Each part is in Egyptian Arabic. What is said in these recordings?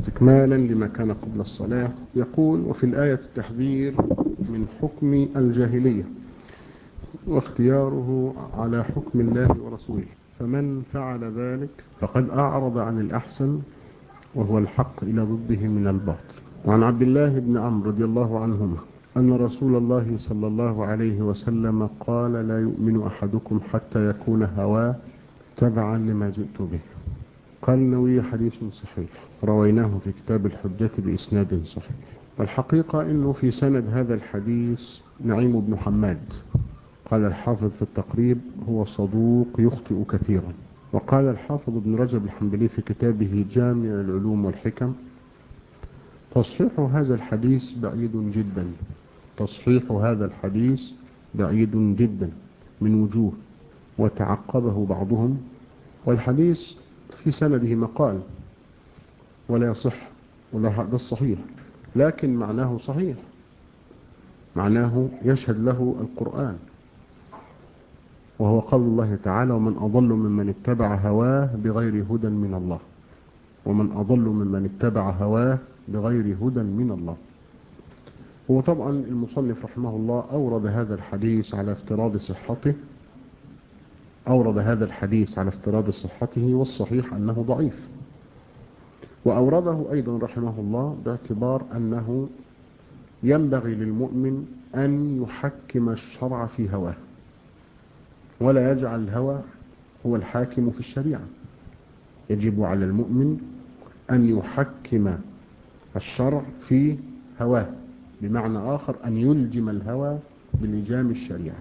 استكمالا لما كان قبل الصلاة يقول وفي الآية التحذير من حكم الجاهلية واختياره على حكم الله ورسوله فمن فعل ذلك فقد أعرض عن الأحسن وهو الحق إلى ضده من الباطل وعن عبد الله بن عمرو رضي الله عنهما أن رسول الله صلى الله عليه وسلم قال لا يؤمن أحدكم حتى يكون هواه تبعا لما جئت به قال النووي حديث صحيح رويناه في كتاب الحجة بإسناد صحيح والحقيقة أنه في سند هذا الحديث نعيم بن حماد قال الحافظ في التقريب هو صدوق يخطئ كثيرا وقال الحافظ ابن رجب الحنبلي في كتابه جامع العلوم والحكم تصحيح هذا الحديث بعيد جدا تصحيح هذا الحديث بعيد جدا من وجوه وتعقبه بعضهم والحديث في سنده مقال ولا يصح ولا هذا الصحيح لكن معناه صحيح معناه يشهد له القرآن وهو قول الله تعالى ومن أضل ممن اتبع هواه بغير هدى من الله ومن أضل ممن اتبع هواه بغير هدى من الله هو طبعا المصنف رحمه الله أورد هذا الحديث على افتراض صحته أورد هذا الحديث على افتراض صحته والصحيح أنه ضعيف وأورده أيضا رحمه الله باعتبار أنه ينبغي للمؤمن أن يحكم الشرع في هواه ولا يجعل الهوى هو الحاكم في الشريعة يجب على المؤمن أن يحكم الشرع في هواه بمعنى آخر أن يلجم الهوى بلجام الشريعة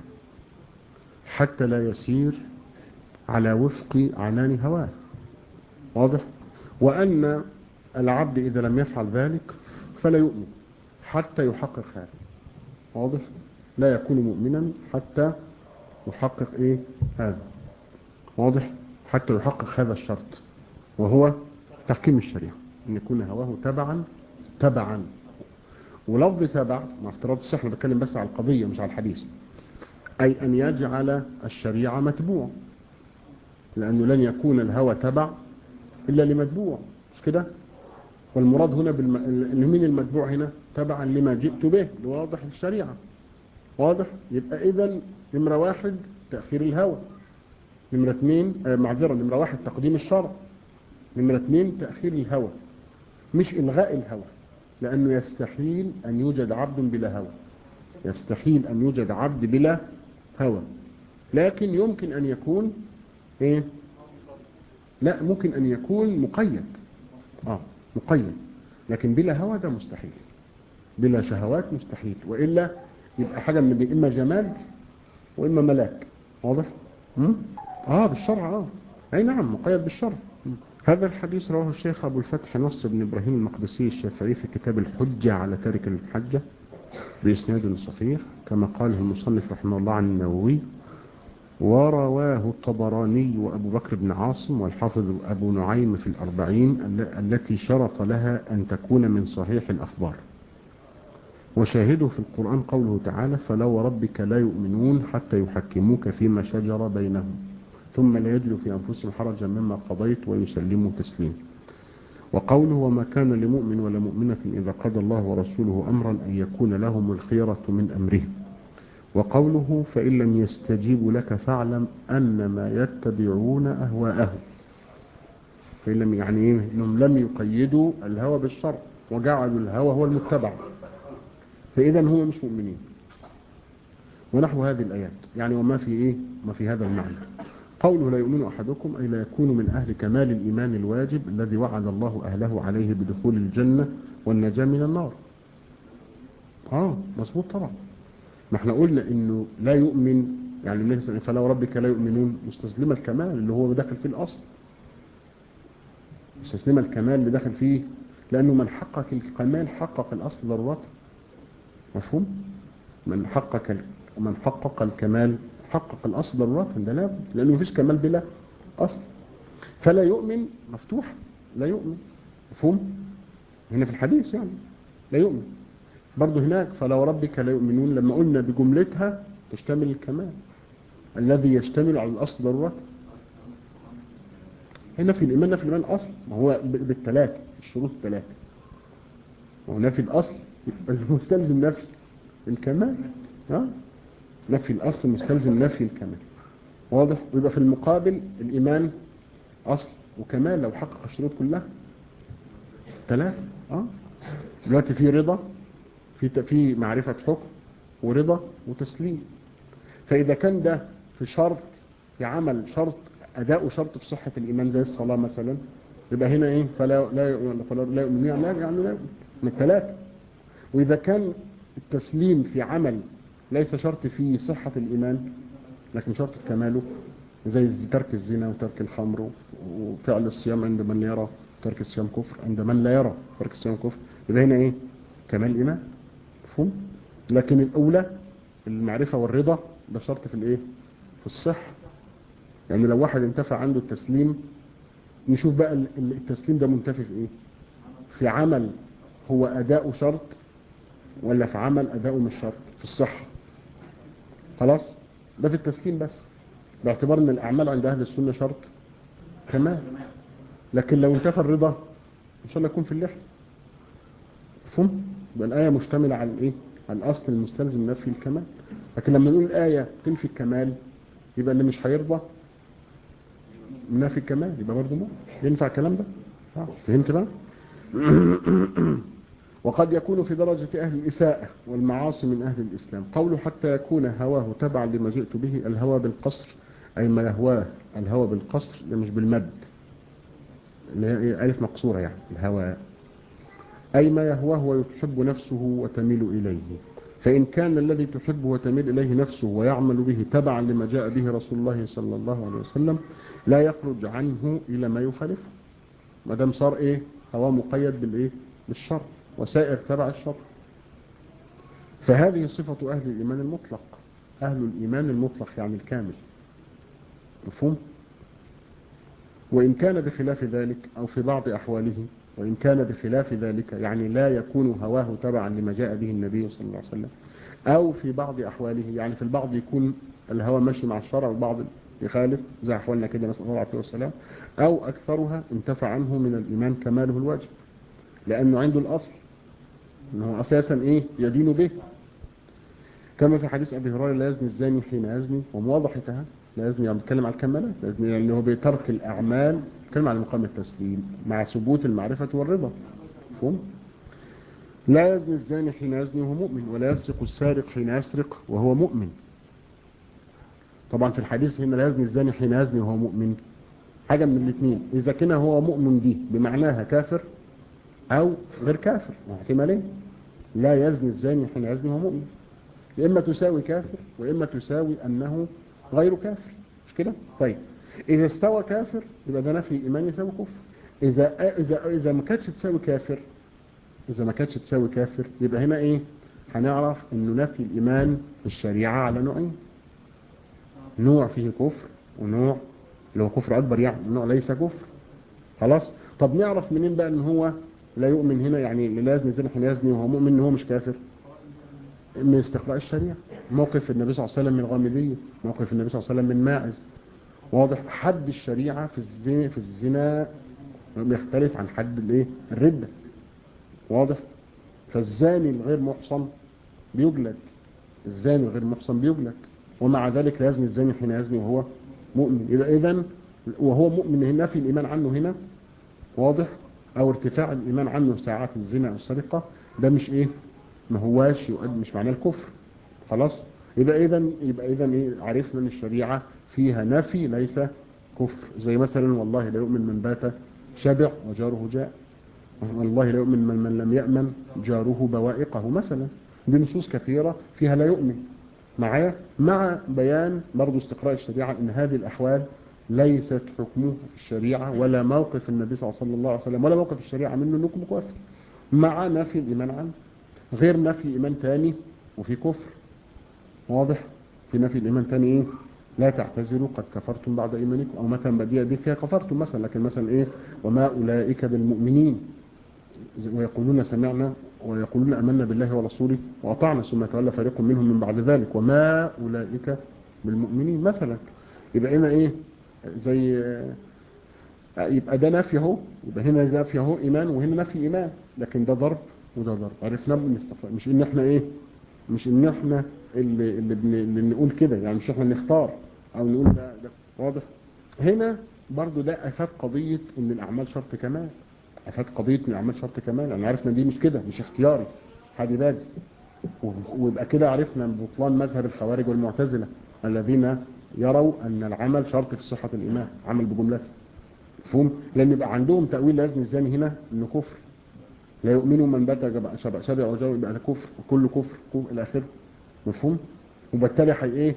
حتى لا يسير على وفق عنان هواه واضح وأن العبد إذا لم يفعل ذلك فلا يؤمن حتى يحقق هذا واضح لا يكون مؤمنا حتى يحقق إيه هذا واضح حتى يحقق هذا الشرط وهو تحكيم الشريعة أن يكون هواه تبعا تبعا ولفظ تبع مع افتراض الصحة أنا بتكلم بس على القضية مش على الحديث أي أن يجعل الشريعة متبوع لأنه لن يكون الهوى تبع إلا لمتبوع مش كده والمراد هنا بالم... إن مين المتبوع هنا تبعا لما جئت به واضح الشريعة واضح يبقى إذا نمرة واحد تأخير الهوى نمرة اثنين آه معذرة نمرة واحد تقديم الشرع نمرة اثنين تأخير الهوى مش إلغاء الهوى لأنه يستحيل أن يوجد عبد بلا هوى يستحيل أن يوجد عبد بلا هوى لكن يمكن أن يكون إيه؟ لا ممكن أن يكون مقيد آه مقيد لكن بلا هوى ده مستحيل بلا شهوات مستحيل وإلا يبقى حاجة من إما جماد وإما ملاك واضح م? آه بالشرع آه أي نعم مقيد بالشرع م. هذا الحديث رواه الشيخ أبو الفتح نصر بن إبراهيم المقدسي الشافعي في كتاب الحجة على تارك الحجة بإسناد صحيح كما قاله المصنف رحمه الله عن النووي ورواه الطبراني وأبو بكر بن عاصم والحافظ أبو نعيم في الأربعين التي شرط لها أن تكون من صحيح الأخبار وشاهده في القرآن قوله تعالى فلو ربك لا يؤمنون حتى يحكموك فيما شجر بينهم ثم لا يجلوا في أنفسهم حرجا مما قضيت ويسلموا تسليما وقوله وما كان لمؤمن ولا مؤمنة إذا قضى الله ورسوله أمرا أن يكون لهم الخيرة من أمرهم وقوله فإن لم يستجيبوا لك فاعلم أنما يتبعون أهواءهم فإن لم يعني إنهم لم يقيدوا الهوى بالشرع وجعلوا الهوى هو المتبع فإذا هم مش مؤمنين ونحو هذه الآيات يعني وما في إيه ما في هذا المعنى قوله لا يؤمن أحدكم أي لا يكون من أهل كمال الإيمان الواجب الذي وعد الله أهله عليه بدخول الجنة والنجاة من النار آه مظبوط طبعا ما احنا قلنا انه لا يؤمن يعني النبي فلا ربك لا يؤمنون مستسلم الكمال اللي هو داخل فيه الاصل مستسلم الكمال اللي داخل فيه لانه من حقق الكمال حقق الاصل ضرورته مفهوم من حقق من حقق الكمال حقق الاصل ضرورته ده لا لانه مفيش كمال بلا اصل فلا يؤمن مفتوح لا يؤمن مفهوم هنا في الحديث يعني لا يؤمن برضه هناك فلو ربك لا يؤمنون لما قلنا بجملتها تشتمل الكمال الذي يشتمل على الأصل ضرورة هنا في الإيمان في الإيمان أصل ما هو بالثلاثة الشروط الثلاثة ونفي الأصل المستلزم نفي الكمال ها نفي الأصل مستلزم نفي الكمال واضح ويبقى في المقابل الإيمان أصل وكمال لو حقق الشروط كلها ثلاثة اه دلوقتي في رضا في في معرفة حكم ورضا وتسليم فإذا كان ده في شرط في عمل شرط أداء شرط في صحة الإيمان زي الصلاة مثلا يبقى هنا إيه فلا لا فلا لا يؤمن يعني لا يعني لا من الثلاثة وإذا كان التسليم في عمل ليس شرط في صحة الإيمان لكن شرط في كماله زي ترك الزنا وترك الخمر وفعل الصيام عند من يرى ترك الصيام كفر عند من لا يرى ترك الصيام كفر يبقى هنا ايه كمال الايمان مفهوم لكن الاولى المعرفة والرضا ده شرط في الايه في الصحة يعني لو واحد انتفع عنده التسليم نشوف بقى التسليم ده منتفي في ايه في عمل هو اداء شرط ولا في عمل اداؤه مش شرط في الصحة خلاص ده في التسليم بس باعتبار ان الاعمال عند اهل السنة شرط كمان لكن لو انتفى الرضا ان شاء الله يكون في اللحية مفهوم يبقى الايه مشتمله على الايه على الاصل المستلزم نفي الكمال لكن لما نقول الايه تنفي الكمال يبقى اللي مش هيرضى نفي الكمال يبقى برضه مو ينفع الكلام ده آه. فهمت بقى وقد يكون في درجة أهل الإساءة والمعاصي من أهل الإسلام قوله حتى يكون هواه تبعا لما جئت به الهوى بالقصر أي ما يهواه الهوى بالقصر ده مش بالمد اللي هي ألف مقصورة يعني الهوى أي ما يهواه ويحب نفسه وتميل إليه فإن كان الذي تحب وتميل إليه نفسه ويعمل به تبعا لما جاء به رسول الله صلى الله عليه وسلم لا يخرج عنه إلى ما يخالفه ما دام صار إيه هو مقيد بالإيه بالشر وسائر تبع الشر فهذه صفة أهل الإيمان المطلق أهل الإيمان المطلق يعني الكامل مفهوم وإن كان بخلاف ذلك أو في بعض أحواله وإن كان بخلاف ذلك يعني لا يكون هواه تبعا لما جاء به النبي صلى الله عليه وسلم أو في بعض أحواله يعني في البعض يكون الهوى ماشي مع الشرع والبعض يخالف زي أحوالنا كده نسأل الله عليه والسلام أو أكثرها انتفع عنه من الإيمان كماله الواجب لأنه عنده الأصل أنه أساسا إيه يدين به كما في حديث أبي هريرة لا يزني الزاني حين يزني ومواضحتها لا يزني يعني بيتكلم على الكمالات لا يزني يعني هو بترك الأعمال بيتكلم على مقام التسليم مع ثبوت المعرفة والرضا مفهوم لا يزني الزاني حين يزني وهو مؤمن ولا يسرق السارق حين يسرق وهو مؤمن طبعا في الحديث هنا لا يزني الزاني حين يزني وهو مؤمن حاجة من الاثنين إذا كان هو مؤمن دي بمعناها كافر أو غير كافر احتمالين لا يزني الزاني حين يزني وهو مؤمن يا إما تساوي كافر وإما تساوي أنه غير كافر مش كده طيب إذا استوى كافر يبقى ده نفي الإيمان يساوي كفر إذا إذا إذا ما كانتش تساوي كافر إذا ما كانتش تساوي كافر يبقى هنا إيه هنعرف إنه نفي الإيمان في الشريعة على نوعين نوع فيه كفر ونوع اللي هو كفر أكبر يعني نوع ليس كفر خلاص طب نعرف منين بقى إن هو لا يؤمن هنا يعني اللي لازم يزني حين يزني وهو مؤمن إن هو مش كافر من استقراء الشريعة موقف النبي صلى الله عليه وسلم من الغامدية موقف النبي صلى الله عليه وسلم من ماعز واضح حد الشريعة في الزنا في الزنا بيختلف عن حد الايه الردة واضح فالزاني الغير محصن بيجلد الزاني الغير محصن بيجلد ومع ذلك لا يزني الزاني حين يزني وهو مؤمن يبقى اذا وهو مؤمن هنا في الايمان عنه هنا واضح او ارتفاع الايمان عنه ساعات الزنا او السرقة ده مش ايه ما هواش يؤدي مش معناه الكفر خلاص يبقى اذا يبقى اذا ايه عرفنا ان الشريعه فيها نفي ليس كفر زي مثلا والله لا يؤمن من بات شبع وجاره جاء والله لا يؤمن من, من لم يأمن جاره بوائقه مثلا دي نصوص كثيرة فيها لا يؤمن معايا مع بيان برضو استقراء الشريعة ان هذه الاحوال ليست حكمه في الشريعة ولا موقف النبي صلى الله عليه وسلم ولا موقف الشريعة منه انكم كفر مع نفي الايمان عنه غير نفي ايمان تاني وفي كفر واضح في نفي الايمان تاني ايه لا تعتذروا قد كفرتم بعد ايمانكم او مثلا بديع دي فيها كفرتم مثلا لكن مثلا ايه وما اولئك بالمؤمنين ويقولون سمعنا ويقولون امنا بالله ورسوله واطعنا ثم تولى فريق منهم من بعد ذلك وما اولئك بالمؤمنين مثلا يبقى هنا ايه زي يبقى ده نفي اهو يبقى هنا نفي اهو ايمان وهنا نفي ايمان لكن ده ضرب وده ضرب عرفنا بنستفاد مش ان احنا ايه مش ان احنا اللي اللي, بن... اللي نقول كده يعني مش احنا نختار او نقول ده, ده واضح هنا برضو ده افاد قضيه ان الاعمال شرط كمال افاد قضيه ان الاعمال شرط كمال انا عرفنا دي مش كده مش اختياري حادي بادي ويبقى كده عرفنا بطلان مذهب الخوارج والمعتزله الذين يروا ان العمل شرط في صحه الايمان عمل بجملته مفهوم لان يبقى عندهم تاويل لازم الزاني هنا انه كفر لا يؤمنوا من بدا شبع شبع وجو يبقى ده كفر وكل كفر كفر الى اخره مفهوم وبالتالي حي ايه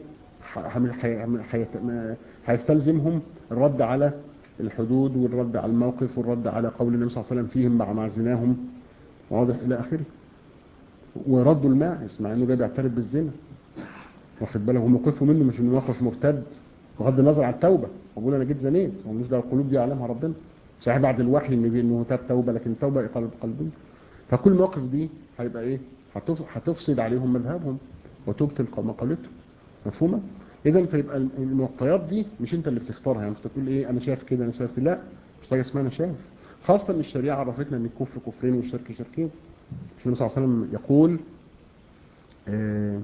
هيستلزمهم الرد على الحدود والرد على الموقف والرد على قول النبي صلى الله عليه وسلم فيهم مع معزناهم واضح الى اخره وردوا الماعز مع انه جاي بيعترف بالزنا واخد باله هم وقفوا منه مش انه موقف مرتد بغض النظر عن التوبه بقول انا جيت زنيت ومش ده القلوب دي يعلمها ربنا صحيح بعد الوحي ان انه تاب توبه لكن التوبه قلب قلبي فكل مواقف دي هيبقى ايه هتفسد عليهم مذهبهم وتبطل مقالتهم مفهومه اذا فيبقى المعطيات دي مش انت اللي بتختارها يعني انت تقول ايه انا شايف كده انا شايف لا مش حاجه اسمها انا شايف خاصه ان الشريعه عرفتنا ان الكفر كفرين والشرك شركين النبي صلى الله عليه وسلم يقول آه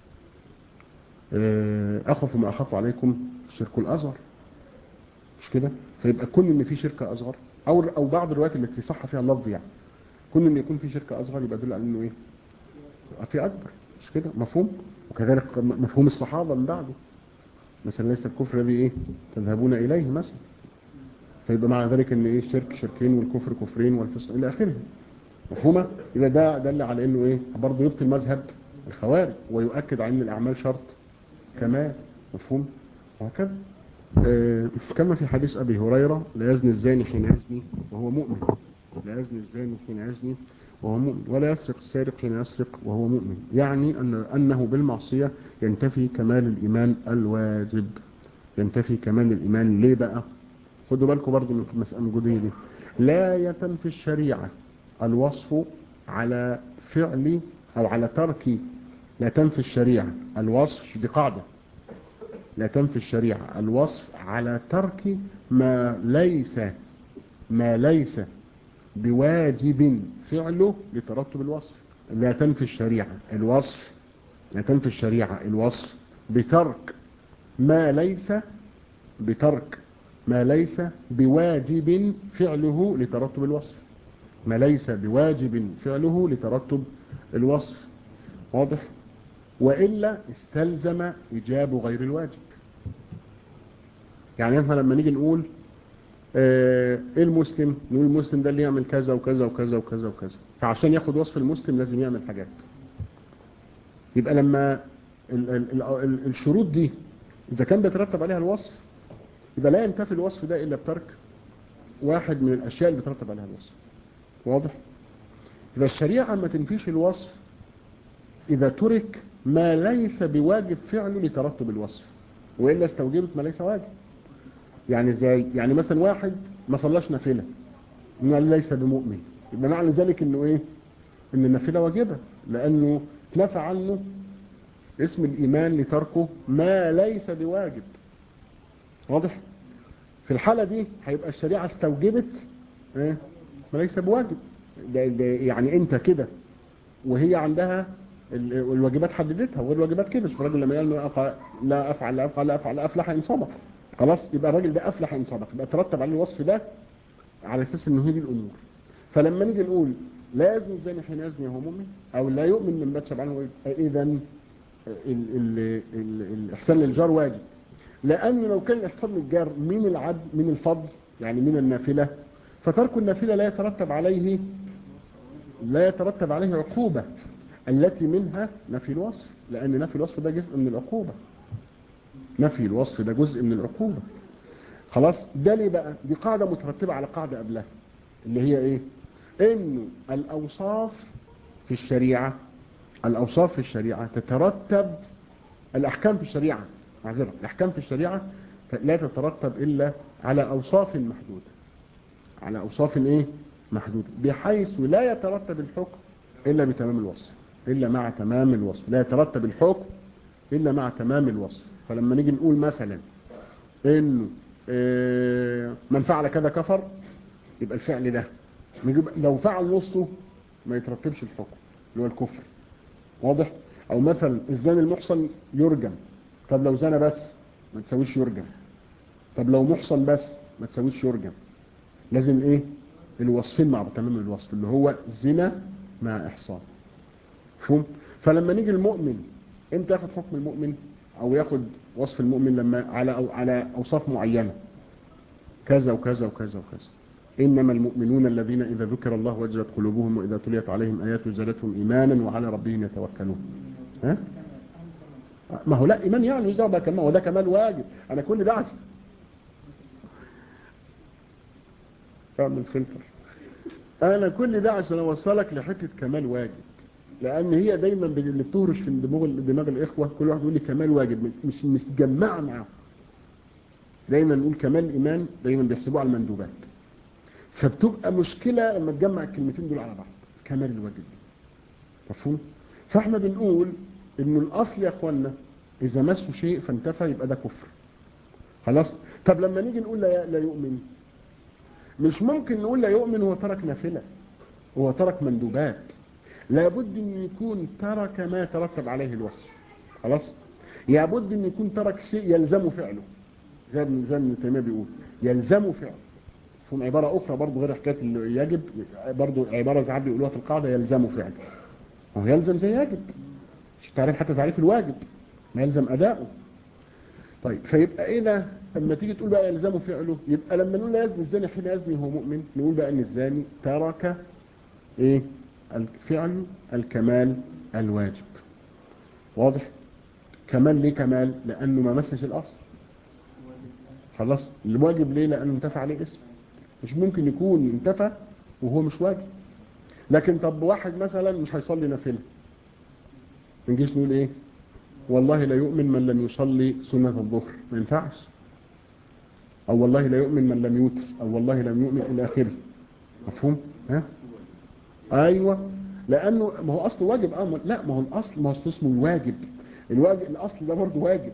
آه اخف ما اخاف عليكم الشرك الاصغر مش كده فيبقى كون ان في شركه اصغر او او بعض الروايات التي صح فيها اللفظ يعني كون ان يكون في شركه اصغر يبقى يدل على انه ايه في اكبر مش كده مفهوم وكذلك مفهوم الصحابه من بعده مثلا ليس الكفر الذي ايه تذهبون اليه مثلا فيبقى مع ذلك ان ايه الشرك شركين والكفر كفرين والفسق الى اخره مفهومه يبقى ده دل على انه ايه برضه يبطل مذهب الخوارج ويؤكد على ان الاعمال شرط كمال مفهوم وهكذا آه كما في حديث ابي هريره لا يزني الزاني حين يزني وهو مؤمن لا يزني الزاني حين يزني وهو مؤمن ولا يسرق السارق حين يسرق وهو مؤمن يعني أن أنه بالمعصية ينتفي كمال الإيمان الواجب ينتفي كمال الإيمان ليه بقى خدوا بالكم برضو من المسألة الجدية دي لا يتم في الشريعة الوصف على فعل أو على ترك لا تنفي الشريعة الوصف دي قاعدة لا تنفي الشريعة الوصف على ترك ما ليس ما ليس بواجب فعله لترتب الوصف لا تنفي الشريعة الوصف لا تنفي الشريعة الوصف بترك ما ليس بترك ما ليس بواجب فعله لترتب الوصف ما ليس بواجب فعله لترتب الوصف واضح وإلا استلزم إجاب غير الواجب يعني احنا لما نيجي نقول ايه المسلم نقول المسلم ده اللي يعمل كذا وكذا وكذا وكذا وكذا فعشان ياخد وصف المسلم لازم يعمل حاجات يبقى لما ال ال ال الشروط دي اذا كان بيترتب عليها الوصف يبقى لا ينتفي الوصف ده الا بترك واحد من الاشياء اللي بيترتب عليها الوصف واضح يبقى الشريعه ما تنفيش الوصف اذا ترك ما ليس بواجب فعله لترتب الوصف والا استوجبت ما ليس واجب يعني ازاي يعني مثلا واحد ما صلاش نافله انه ليس بمؤمن يبقى معنى ذلك انه ايه ان النافله واجبه لانه اتنفى عنه اسم الايمان لتركه ما ليس بواجب واضح في الحاله دي هيبقى الشريعه استوجبت ايه ما ليس بواجب ده ده يعني انت كده وهي عندها الواجبات حددتها والواجبات كده مش الراجل لما قال لا افعل لا افعل لا افعل لا افلح ان صدق خلاص يبقى الراجل ده افلح ان صدق يبقى ترتب عليه الوصف ده على اساس انه هي دي الامور فلما نيجي نقول لا يزني الزاني حين يزني وهو مؤمن او لا يؤمن من بات شبعان اذا الاحسان للجار واجب لان لو كان الاحسان للجار من العدل من الفضل يعني من النافله فترك النافله لا يترتب عليه لا يترتب عليه عقوبه التي منها نفي الوصف لان نفي الوصف ده جزء من العقوبه نفي الوصف ده جزء من العقوبة خلاص ده ليه بقى دي قاعدة مترتبة على قاعدة قبلها اللي هي ايه ان الاوصاف في الشريعة الاوصاف في الشريعة تترتب الاحكام في الشريعة معذرة الاحكام في الشريعة لا تترتب الا على اوصاف محدودة على اوصاف ايه محدودة بحيث لا يترتب الحكم الا بتمام الوصف الا مع تمام الوصف لا يترتب الحكم الا مع تمام الوصف فلما نيجي نقول مثلا انه آه، من فعل كذا كفر يبقى الفعل ده نجيب لو فعل نصه ما يترتبش الحكم اللي هو الكفر واضح او مثلا الزاني المحصن يرجم طب لو زنى بس ما تسويش يرجم طب لو محصن بس ما تسويش يرجم لازم ايه الوصفين مع تمام الوصف اللي هو زنا مع احصان مفهوم فلما نيجي المؤمن امتى ياخد حكم المؤمن او ياخد وصف المؤمن لما على أو على اوصاف معينه كذا وكذا وكذا وكذا انما المؤمنون الذين اذا ذكر الله وجلت قلوبهم واذا تليت عليهم اياته زادتهم ايمانا وعلى ربهم يتوكلون ها ما هو لا ايمان يعني ده كمان هو ده كمال واجب انا كل ده عشان اعمل فلتر انا كل ده عشان اوصلك لحته كمال واجب لان هي دايما اللي بتهرش في دماغ دماغ الاخوه كل واحد يقول لي كمال واجب مش مش متجمعه معاهم دايما نقول كمال الايمان دايما بيحسبوه على المندوبات فبتبقى مشكله لما تجمع الكلمتين دول على بعض كمال الواجب مفهوم فاحنا بنقول انه الاصل يا اخوانا اذا مسوا شيء فانتفى يبقى ده كفر خلاص طب لما نيجي نقول لا, لا يؤمن مش ممكن نقول لا يؤمن هو ترك نافله هو ترك مندوبات لابد ان يكون ترك ما ترتب عليه الوصف خلاص لابد ان يكون ترك شيء يلزم فعله زي ابن زي ابن تيميه بيقول يلزم فعله ثم عباره اخرى برضه غير حكايه اللي يجب برضه عباره ساعات بيقولوها في القاعده يلزم فعله هو يلزم زي يجب مش تعرف حتى تعريف الواجب ما يلزم اداؤه طيب فيبقى ايه ده لما تيجي تقول بقى يلزم فعله يبقى لما نقول لا يزني الزاني حين يزني هو مؤمن نقول بقى ان الزاني ترك ايه الفعل الكمال الواجب واضح كمال ليه كمال لانه ما مسش الاصل خلاص الواجب ليه لانه انتفى عليه اسم مش ممكن يكون انتفى وهو مش واجب لكن طب واحد مثلا مش هيصلي نافله ما نجيش نقول ايه والله لا يؤمن من لم يصلي سنة الظهر ما ينفعش او والله لا يؤمن من لم يوتر او والله لم يؤمن الى اخره مفهوم ها ايوه لانه ما هو اصله واجب اه لا ما هو الاصل ما هو اسمه الواجب الواجب الاصل ده برضه واجب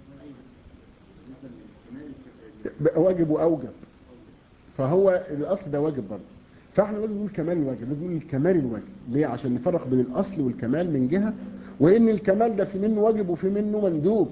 واجب واوجب فهو الاصل ده واجب برضه فاحنا لازم نقول كمال الواجب لازم نقول الكمال الواجب ليه عشان نفرق بين الاصل والكمال من جهه وان الكمال ده في منه واجب وفي منه مندوب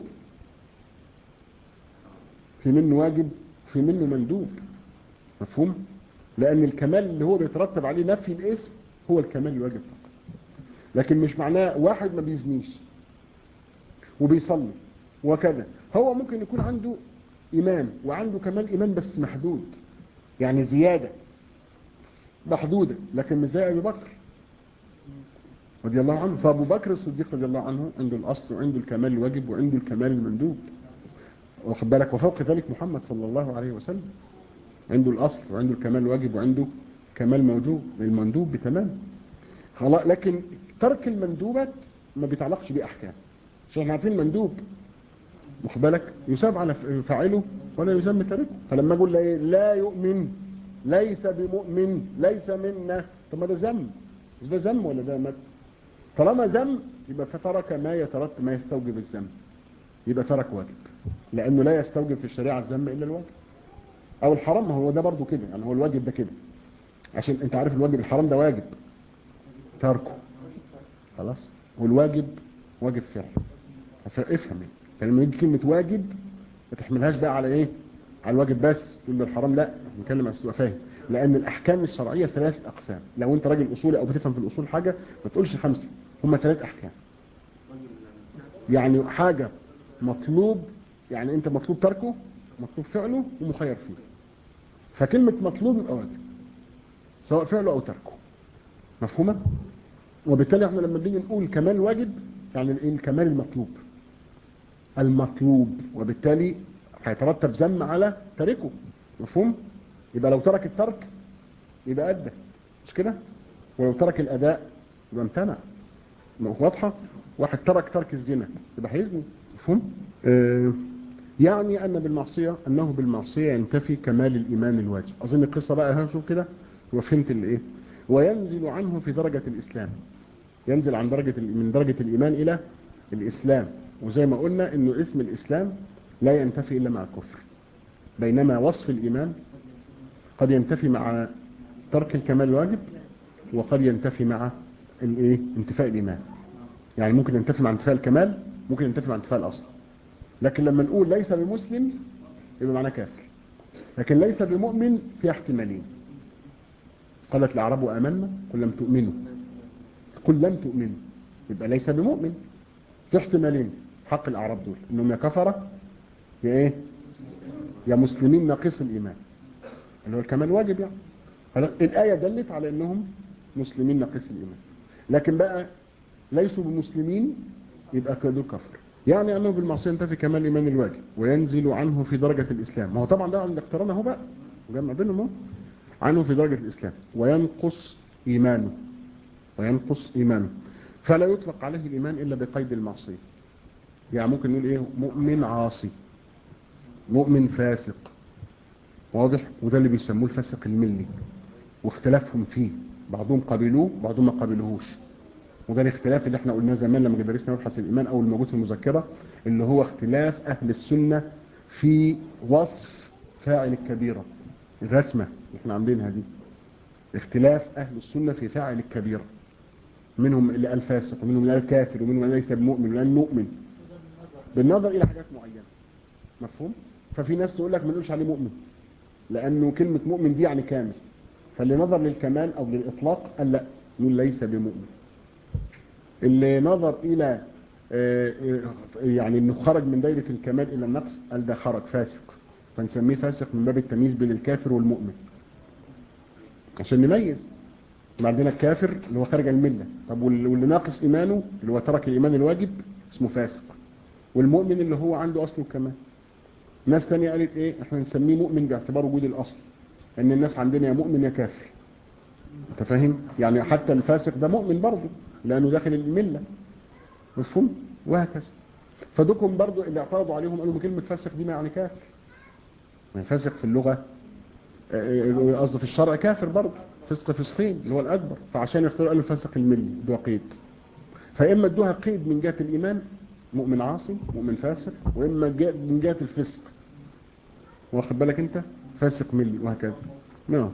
في منه واجب في منه مندوب مفهوم لان الكمال اللي هو بيترتب عليه نفي الاسم هو الكمال الواجب فقط لكن مش معناه واحد ما بيزنيش وبيصلي وكذا هو ممكن يكون عنده ايمان وعنده كمال ايمان بس محدود يعني زيادة محدودة لكن مش زي ابي بكر رضي الله عنه فابو بكر الصديق رضي الله عنه عنده الاصل وعنده الكمال الواجب وعنده الكمال المندوب واخد بالك وفوق ذلك محمد صلى الله عليه وسلم عنده الاصل وعنده الكمال الواجب وعنده كمال موجود المندوب بتمام خلاص لكن ترك المندوبات ما بيتعلقش باحكام عشان احنا عارفين المندوب واخد بالك يساب على فاعله ولا يذم تاركه فلما اقول لا, لا يؤمن ليس بمؤمن ليس منا طب ما ده ذم مش ده ذم ولا ده مد طالما ذم يبقى فترك ما يترتب ما يستوجب الذم يبقى ترك واجب لانه لا يستوجب في الشريعه الذم الا الواجب او الحرام هو ده برضه كده يعني هو الواجب ده كده عشان انت عارف الواجب الحرام ده واجب تركه خلاص والواجب واجب فعل فافهم فلما يجي كلمه واجب ما تحملهاش بقى على ايه على الواجب بس تقول الحرام لا نتكلم عن تبقى فاهم لان الاحكام الشرعيه ثلاث اقسام لو انت راجل اصولي او بتفهم في الاصول حاجه ما تقولش خمسه هم ثلاث احكام يعني حاجه مطلوب يعني انت مطلوب تركه مطلوب فعله ومخير فيه فكلمه مطلوب يبقى واجب سواء فعله او تركه مفهومه وبالتالي احنا لما بنيجي نقول كمال واجب يعني ايه الكمال المطلوب المطلوب وبالتالي هيترتب ذم على تاركه مفهوم يبقى لو ترك الترك يبقى أدى مش كده ولو ترك الأداء يبقى امتنع واضحة واحد ترك ترك الزنا يبقى هيزني مفهوم آه يعني أن بالمعصية أنه بالمعصية ينتفي كمال الإيمان الواجب أظن القصة بقى هنشوف كده وفهمت الإيه وينزل عنه في درجة الإسلام ينزل عن درجة من درجة الإيمان إلى الإسلام وزي ما قلنا إنه اسم الإسلام لا ينتفي إلا مع الكفر بينما وصف الإيمان قد ينتفي مع ترك الكمال الواجب وقد ينتفي مع الايه انتفاء الإيمان يعني ممكن ينتفي مع انتفاء الكمال ممكن ينتفي مع انتفاء الأصل لكن لما نقول ليس بمسلم يبقى معناه كافر لكن ليس بمؤمن في احتمالين قالت الأعراب آمنا قل لم تؤمنوا قل لم تؤمنوا يبقى ليس بمؤمن في احتمالين حق الأعراب دول انهم يا كفرة يا ايه يا مسلمين ناقص الإيمان اللي هو الكمال واجب يعني الآية دلت على انهم مسلمين ناقص الإيمان لكن بقى ليسوا بمسلمين يبقى دول كفر يعني أنه بالمعصية ينتفي كمال الإيمان الواجب وينزل عنه في درجة الإسلام ما هو طبعا ده عن الاقتران اهو بقى جمع بينهم اهو عنه في درجة الإسلام وينقص إيمانه وينقص إيمانه فلا يطلق عليه الإيمان إلا بقيد المعصية يعني ممكن نقول إيه مؤمن عاصي مؤمن فاسق واضح وده اللي بيسموه الفاسق الملي واختلافهم فيه بعضهم قبلوه بعضهم ما قبلوهوش وده الاختلاف اللي احنا قلناه زمان لما درسنا مبحث الإيمان أو الموجود في المذكرة اللي هو اختلاف أهل السنة في وصف فاعل الكبيرة الرسمة اللي احنا عاملينها دي اختلاف أهل السنة في فاعل الكبيرة منهم اللي قال فاسق ومنهم اللي قال كافر ومنهم اللي ليس بمؤمن واللي قال مؤمن بالنظر إلى حاجات معينة مفهوم؟ ففي ناس تقول لك ما نقولش عليه مؤمن لأنه كلمة مؤمن دي يعني كامل فاللي نظر للكمال أو للإطلاق قال لا نقول ليس بمؤمن اللي نظر إلى يعني انه خرج من دايرة الكمال إلى النقص قال ده خرج فاسق فنسميه فاسق من باب التمييز بين الكافر والمؤمن عشان نميز عندنا الكافر اللي هو خارج الملة طب واللي ناقص إيمانه اللي هو ترك الإيمان الواجب اسمه فاسق والمؤمن اللي هو عنده أصل وكمال ناس تانية قالت ايه احنا نسميه مؤمن باعتبار وجود الأصل ان الناس عندنا يا مؤمن يا كافر انت فاهم يعني حتى الفاسق ده مؤمن برضه لأنه داخل الملة مفهوم وهكذا فدوكم برضو اللي اعترضوا عليهم قالوا كلمة فاسق دي ما يعني كافر يعني فاسق في اللغة قصده في الشرع كافر برضو فسق فسقين اللي هو الأكبر فعشان يختاروا قالوا فاسق الملي ده قيد فإما ادوها قيد من جهة الإيمان مؤمن عاصي مؤمن فاسق وإما من جهة الفسق واخد بالك انت فاسق ملي وهكذا نعم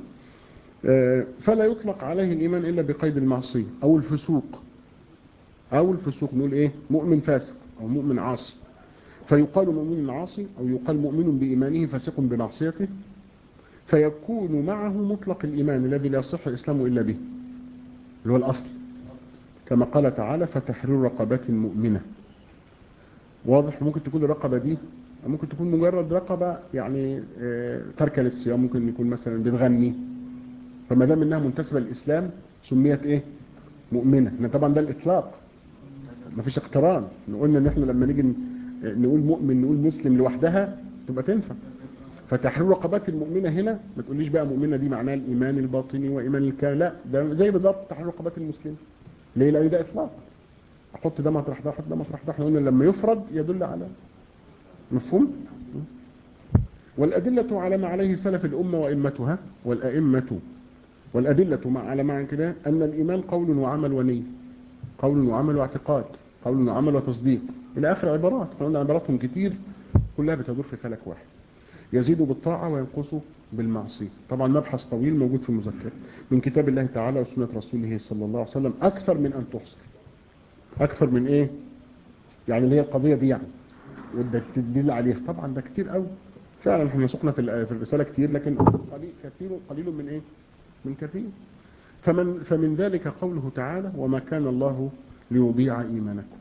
فلا يطلق عليه الإيمان إلا بقيد المعصية أو الفسوق أو الفسوق نقول إيه مؤمن فاسق أو مؤمن عاصي فيقال مؤمن عاصي أو يقال مؤمن بإيمانه فاسق بمعصيته فيكون معه مطلق الإيمان الذي لا يصح الإسلام إلا به اللي هو الأصل كما قال تعالى فتحرير رقبات مؤمنة واضح ممكن تكون الرقبة دي ممكن تكون مجرد رقبة يعني تركة للصيام ممكن يكون مثلا بتغني فما دام انها منتسبه للاسلام سميت ايه مؤمنه احنا طبعا ده الاطلاق ما فيش اقتران قلنا ان احنا لما نيجي نقول مؤمن نقول مسلم لوحدها تبقى تنفع فتحرير رقبات المؤمنه هنا ما تقوليش بقى مؤمنه دي معناها الايمان الباطني وايمان الكامل لا ده زي بالظبط تحرير رقبات المسلم ليه لان ده اطلاق احط ده مطرح ده احط ده مطرح ده احنا قلنا لما يفرد يدل على مفهوم والادله على ما عليه سلف الامه وائمتها والائمه والأدلة مع على معنى كده أن الإيمان قول وعمل ونية قول وعمل واعتقاد قول وعمل وتصديق إلى آخر عبارات قلنا عباراتهم كتير كلها بتدور في فلك واحد يزيد بالطاعة وينقص بالمعصية طبعا مبحث طويل موجود في المذكرة من كتاب الله تعالى وسنة رسوله صلى الله عليه وسلم أكثر من أن تحصر أكثر من إيه يعني اللي هي القضية دي يعني وده تدل عليها طبعا ده كتير قوي فعلا احنا سقنا في في الرسالة كتير لكن قليل كثير قليل من إيه من كثير فمن, فمن ذلك قوله تعالى وما كان الله ليضيع إيمانكم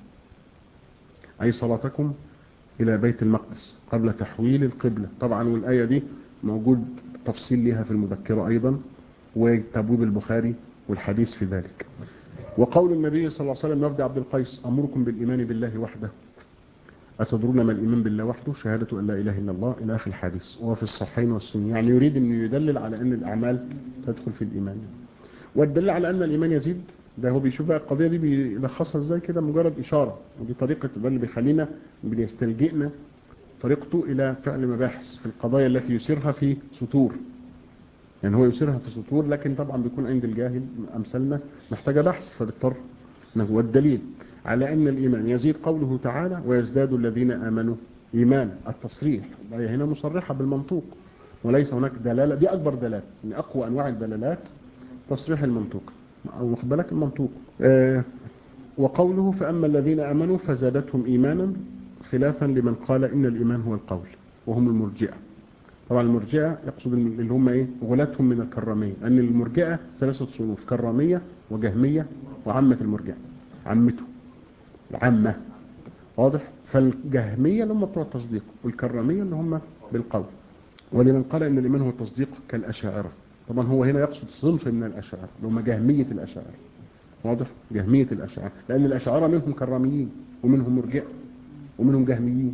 أي صلاتكم إلى بيت المقدس قبل تحويل القبلة طبعا والآية دي موجود تفصيل لها في المذكرة أيضا وتبويب البخاري والحديث في ذلك وقول النبي صلى الله عليه وسلم وفد عبد القيس أمركم بالإيمان بالله وحده أتدرون ما الإيمان بالله وحده شهادة أن لا إله إلا الله إلى آخر الحديث وفي الصحيحين والسنة يعني يريد أن يدلل على أن الأعمال تدخل في الإيمان والدليل على أن الإيمان يزيد ده هو بيشوف بقى القضية دي بيلخصها ازاي كده مجرد إشارة ودي طريقة ده اللي بيخلينا بيستلجئنا طريقته إلى فعل مباحث في القضايا التي يسيرها في سطور يعني هو يسيرها في سطور لكن طبعا بيكون عند الجاهل أمثالنا محتاجة بحث فبيضطر والدليل على أن الإيمان يزيد قوله تعالى ويزداد الذين آمنوا إيمان التصريح وهي هنا مصرحة بالمنطوق وليس هناك دلالة دي أكبر دلالة من أقوى أنواع الدلالات تصريح المنطوق أو واخد بالك المنطوق آه وقوله فأما الذين أمنوا فزادتهم إيمانا خلافا لمن قال إن الإيمان هو القول وهم المرجئة طبعا المرجئة يقصد اللي هم إيه غلاتهم من الكرامية أن المرجئة ثلاثة صنوف كرامية وجهمية وعامة المرجئة عمته العامة واضح فالجهمية اللي هم بتوع التصديق والكرامية اللي هم بالقول ولمن قال ان الايمان هو التصديق كالاشاعرة طبعا هو هنا يقصد صنف من الاشاعرة اللي هم جهمية الاشاعرة واضح جهمية الاشاعرة لان الاشاعرة منهم كراميين ومنهم مرجئة ومنهم جهميين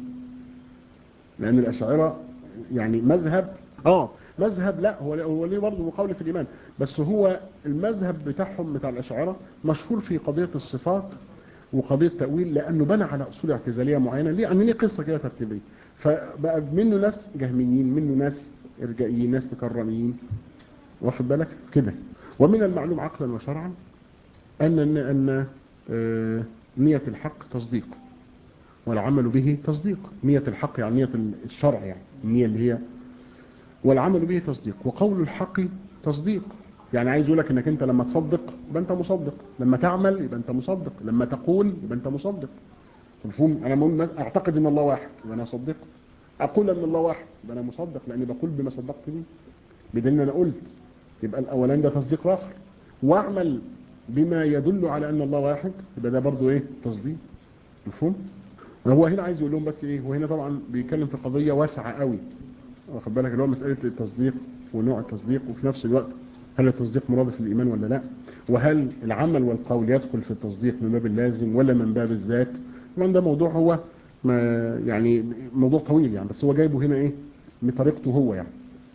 لان الاشاعرة يعني مذهب اه مذهب لا هو هو ليه برضه مقاولة في الايمان بس هو المذهب بتاعهم بتاع الاشاعرة مشهور في قضية الصفات وقضية تأويل لأنه بنى على أصول اعتزالية معينة ليه يعني ليه قصة كده ترتيبية فبقى منه ناس جهميين منه ناس إرجائيين ناس مكرميين واخد بالك كده ومن المعلوم عقلا وشرعا أن أن, أن آه نية الحق تصديق والعمل به تصديق نية الحق يعني نية الشرع يعني النية اللي هي والعمل به تصديق وقول الحق تصديق يعني عايز يقول لك انك انت لما تصدق يبقى انت مصدق لما تعمل يبقى انت مصدق لما تقول يبقى انت مصدق مفهوم انا بقول اعتقد ان الله واحد يبقى انا اصدق اقول ان الله واحد يبقى انا مصدق لاني بقول بما صدقت به بدل ان انا قلت يبقى الاولاني ده تصديق اخر واعمل بما يدل على ان الله واحد يبقى ده برضو ايه تصديق مفهوم هو هنا عايز يقول لهم بس ايه هو هنا طبعا بيتكلم في قضيه واسعه قوي واخد بالك اللي هو مساله التصديق ونوع التصديق وفي نفس الوقت هل التصديق مرادف للإيمان ولا لا وهل العمل والقول يدخل في التصديق من باب اللازم ولا من باب الذات طبعا ده موضوع هو ما يعني موضوع طويل يعني بس هو جايبه هنا ايه بطريقته هو يعني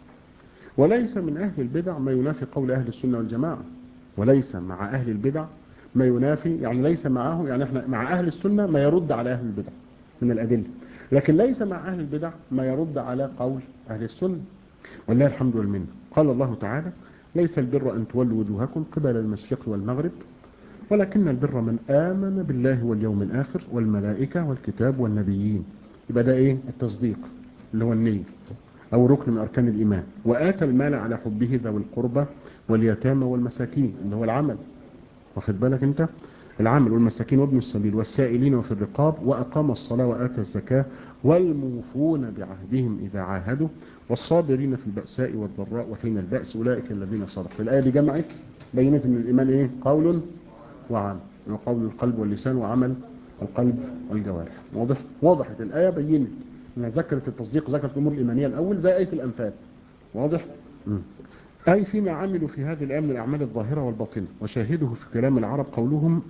وليس من أهل البدع ما ينافي قول أهل السنة والجماعة وليس مع أهل البدع ما ينافي يعني ليس معه يعني احنا مع أهل السنة ما يرد على أهل البدع من الأدلة لكن ليس مع أهل البدع ما يرد على قول أهل السنة والله الحمد والمنه قال الله تعالى ليس البر أن تولوا وجوهكم قبل المشرق والمغرب ولكن البر من آمن بالله واليوم الآخر والملائكة والكتاب والنبيين يبقى ده إيه التصديق اللي هو النية أو ركن من أركان الإيمان وآتى المال على حبه ذوي القربى واليتامى والمساكين اللي هو العمل واخد بالك أنت العمل والمساكين وابن السبيل والسائلين وفي الرقاب وأقام الصلاة وآتى الزكاة والموفون بعهدهم إذا عاهدوا والصابرين في البأساء والضراء وحين البأس أولئك الذين صدقوا الآية دي جمعت بينت أن الإيمان إيه قول وعمل قول القلب واللسان وعمل القلب والجوارح واضح وضحت الآية بينت انها ذكرت التصديق ذكرت الأمور الإيمانية الأول زي آية الأنفال واضح م. أي فيما عملوا في هذه الآية من الأعمال الظاهرة والباطنة وشاهده في كلام العرب قولهم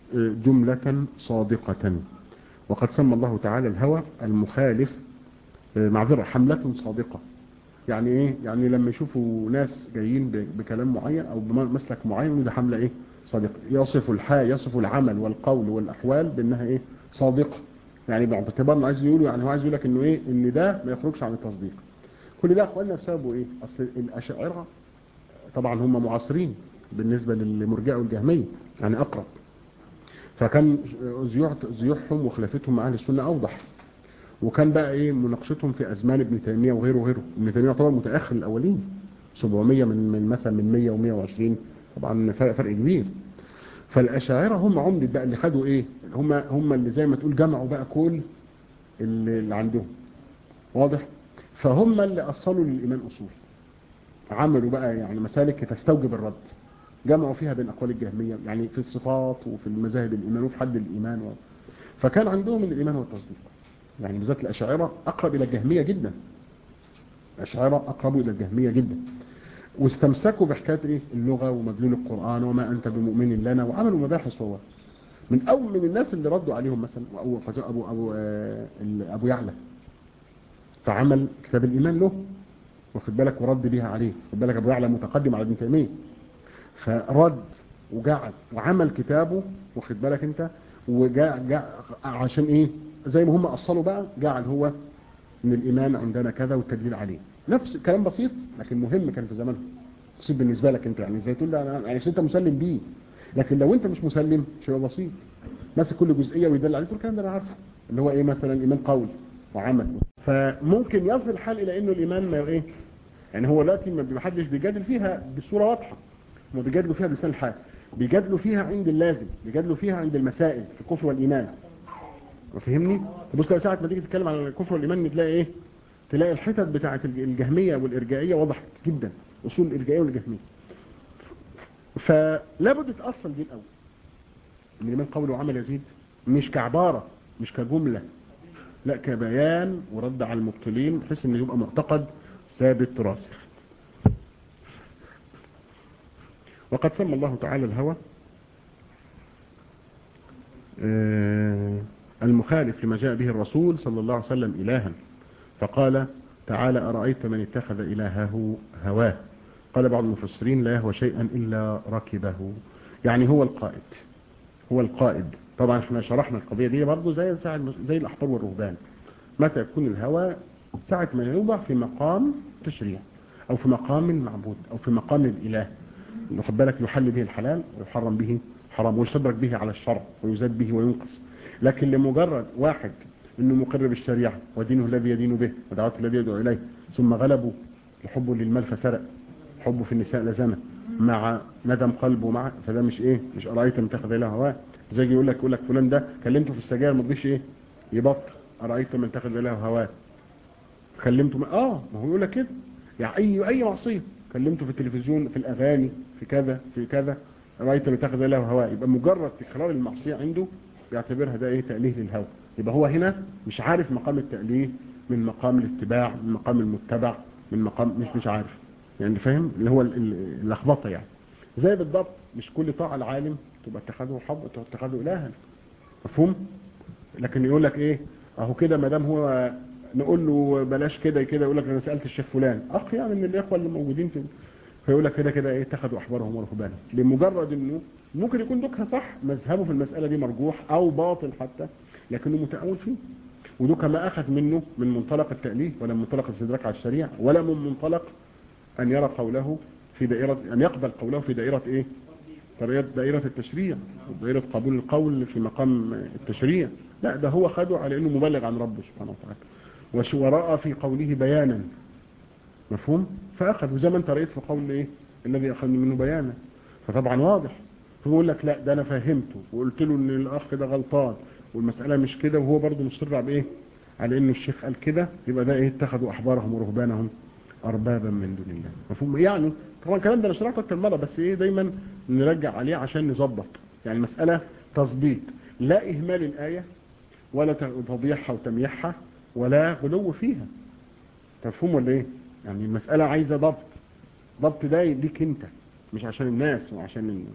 جملة صادقة وقد سمى الله تعالى الهوى المخالف معذرة حملة صادقة يعني ايه يعني لما يشوفوا ناس جايين بكلام معين او بمسلك معين ده حملة ايه صادقة يصف الحال يصف العمل والقول والاحوال بانها ايه صادقة يعني باعتبار عايز يقولوا يعني هو عايز يقول لك انه ايه ان ده ما يخرجش عن التصديق كل ده اخواننا بسببه ايه اصل الاشاعره طبعا هم معاصرين بالنسبة للمرجئه والجهمية يعني اقرب فكان زيوحهم وخلافتهم مع اهل السنة اوضح وكان بقى ايه مناقشتهم في ازمان ابن تيمية وغيره وغيره ابن تيمية يعتبر متأخر الاولين 700 من من مثلا من 100 و120 طبعا فرق فرق كبير فالاشاعره هم عمدة بقى اللي خدوا ايه هم هم اللي زي ما تقول جمعوا بقى كل اللي, اللي عندهم واضح فهم اللي اصلوا للايمان اصول عملوا بقى يعني مسالك تستوجب الرد جمعوا فيها بين اقوال الجهمية يعني في الصفات وفي المذاهب الايمان وفي حد الايمان و... فكان عندهم من الايمان والتصديق يعني بالذات الاشاعره اقرب الى الجهمية جدا الاشاعره اقربوا الى الجهمية جدا واستمسكوا بحكايه ايه اللغه ومدلول القران وما انت بمؤمن لنا وعملوا مباحث هو من اول من الناس اللي ردوا عليهم مثلا ابو ابو ابو آه ابو يعلى فعمل كتاب الايمان له واخد بالك ورد بيها عليه خد بالك ابو يعلى متقدم على ابن تيميه فرد وقعد وعمل كتابه واخد بالك انت وجاء جاء عشان ايه زي ما هم اصلوا بقى جعل هو ان الايمان عندنا كذا والتدليل عليه نفس كلام بسيط لكن مهم كان في زمانه بسيط بالنسبه لك انت يعني زي تقول لي انا يعني انت مسلم بيه لكن لو انت مش مسلم مش هيبقى بسيط ماسك كل جزئيه ويدل عليه تقول الكلام ده انا عارفه اللي هو ايه مثلا ايمان قول وعمل فممكن يصل الحال الى انه الايمان ما ايه يعني هو دلوقتي ما حدش بيجادل فيها بصوره واضحه ما بيجادلوا فيها بلسان الحال بيجادلوا فيها عند اللازم بيجادلوا فيها عند المسائل في الكفر والايمان فهمني تبص لو ساعه ما تيجي تتكلم عن الكفر والايمان تلاقي ايه تلاقي الحتت بتاعه الجهميه والارجائيه وضحت جدا اصول الارجائيه والجهميه فلا بد تاصل دي الاول ان الايمان قول وعمل يزيد مش كعباره مش كجمله لا كبيان ورد على المبطلين بحيث ان يبقى معتقد ثابت راسخ وقد سمى الله تعالى الهوى المخالف لما جاء به الرسول صلى الله عليه وسلم إلها فقال تعالى أرأيت من اتخذ إلهه هواه قال بعض المفسرين لا يهوى شيئا إلا ركبه يعني هو القائد هو القائد طبعا احنا شرحنا القضية دي برضه زي زي الأحبار والرهبان متى يكون الهوى ساعة ما يوضع في مقام تشريع أو في مقام المعبود أو في مقام الإله واخد بالك يحل به الحلال ويحرم به حرام ويستدرك به على الشرع ويزاد به وينقص لكن لمجرد واحد انه مقر بالشريعة ودينه الذي يدين به ودعوته الذي يدعو اليه ثم غلبوا لحبه للمال فسرق حبه في النساء لزمه مع ندم قلبه مع فده مش ايه مش ارايت من اتخذ اله هواه زي يقول لك يقول لك فلان ده كلمته في السجاير ما رضيش ايه يبطل ارايت من اتخذ اله هواه كلمته ما اه ما هو يقول لك كده يعني اي اي معصيه كلمته في التلفزيون في الاغاني في كذا في كذا رايت من اتخذ اله هواه يبقى مجرد تكرار المعصيه عنده يعتبرها ده ايه تأليه للهوى يبقى هو هنا مش عارف مقام التأليه من مقام الاتباع من مقام المتبع من مقام مش مش عارف يعني فاهم اللي هو اللخبطه يعني زي بالضبط مش كل طاعه العالم تبقى اتخاذه حب اتخاذه الها مفهوم لكن يقول لك ايه اهو كده ما دام هو نقول له بلاش كده كده يقول لك انا سالت الشيخ فلان اخ يعني من الاخوه اللي موجودين في فيقول لك كده كده ايه اتخذوا احبارهم ورهبانهم لمجرد انه ممكن يكون دوكها صح مذهبه في المساله دي مرجوح او باطل حتى لكنه متأول فيه ودوكا ما اخذ منه من منطلق التأليه ولا من منطلق الاستدراك على الشريعه ولا من منطلق ان يرى قوله في دائره ان يقبل قوله في دائره ايه دائره دائره التشريع دائره قبول القول في مقام التشريع لا ده هو خده على انه مبلغ عن ربه سبحانه وتعالى وراى في قوله بيانا مفهوم فاخذ وزي ما انت رايت في قول ايه الذي اخذني منه بيانا فطبعا واضح فيقول لك لا ده انا فهمته وقلت له ان الاخ ده غلطان والمساله مش كده وهو برضه مصر على ايه على ان الشيخ قال كده يبقى ده ايه اتخذوا احبارهم ورهبانهم اربابا من دون الله مفهوم يعني طبعا الكلام ده انا شرحته اكتر مره بس ايه دايما نرجع عليه عشان نظبط يعني المساله تظبيط لا اهمال الايه ولا تضييعها وتمييحها ولا غلو فيها مفهوم ولا ايه يعني المساله عايزه ضبط ضبط ده ليك انت مش عشان الناس وعشان الناس.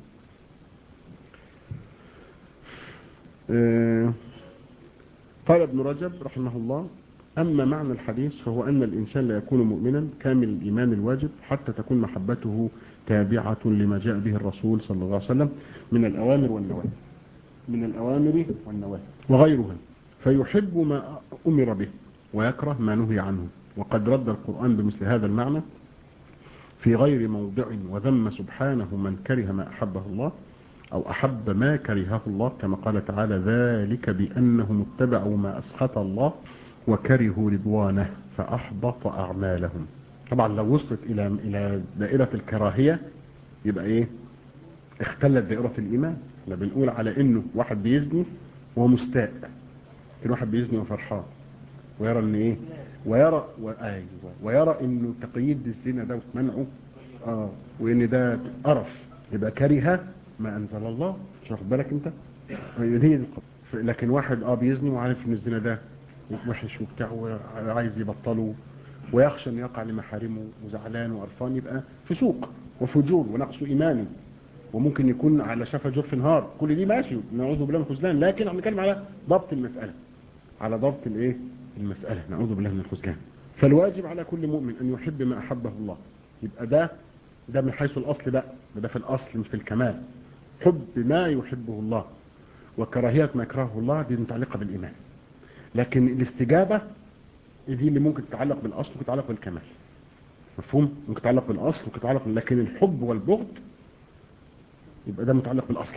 قال ابن رجب رحمه الله أما معنى الحديث فهو أن الإنسان لا يكون مؤمنا كامل الإيمان الواجب حتى تكون محبته تابعة لما جاء به الرسول صلى الله عليه وسلم من الأوامر والنواهي من الأوامر والنواهي وغيرها فيحب ما أمر به ويكره ما نهي عنه وقد رد القرآن بمثل هذا المعنى في غير موضع وذم سبحانه من كره ما أحبه الله أو أحب ما كرهه الله كما قال تعالى ذلك بأنهم اتبعوا ما أسخط الله وكرهوا رضوانه فأحبط أعمالهم طبعا لو وصلت إلى إلى دائرة الكراهية يبقى إيه اختلت دائرة الإيمان احنا بنقول على إنه واحد بيزني وهو مستاء كان واحد بيزني وفرحان ويرى إن إيه ويرى و... أيوة ويرى إنه تقييد الزنا ده ومنعه آه وإن ده قرف يبقى كره ما انزل الله مش واخد بالك انت دي لكن واحد اه بيزني وعارف ان الزنا ده وحش وبتاع وعايز يبطله ويخشى ان يقع لمحارمه وزعلان وقرفان يبقى فسوق وفجور ونقص ايمان وممكن يكون على شفا جرف نهار كل دي ماشي نعوذ بالله من الخذلان لكن احنا بنتكلم على ضبط المساله على ضبط الايه المساله نعوذ بالله من الخذلان فالواجب على كل مؤمن ان يحب ما احبه الله يبقى ده ده من حيث الاصل بقى ده في الاصل مش في الكمال حب ما يحبه الله وكراهية ما يكرهه الله دي متعلقة بالإيمان لكن الاستجابة دي اللي ممكن تتعلق بالأصل ممكن تتعلق بالكمال مفهوم ممكن تتعلق بالأصل ممكن تتعلق لكن الحب والبغض يبقى ده متعلق بالأصل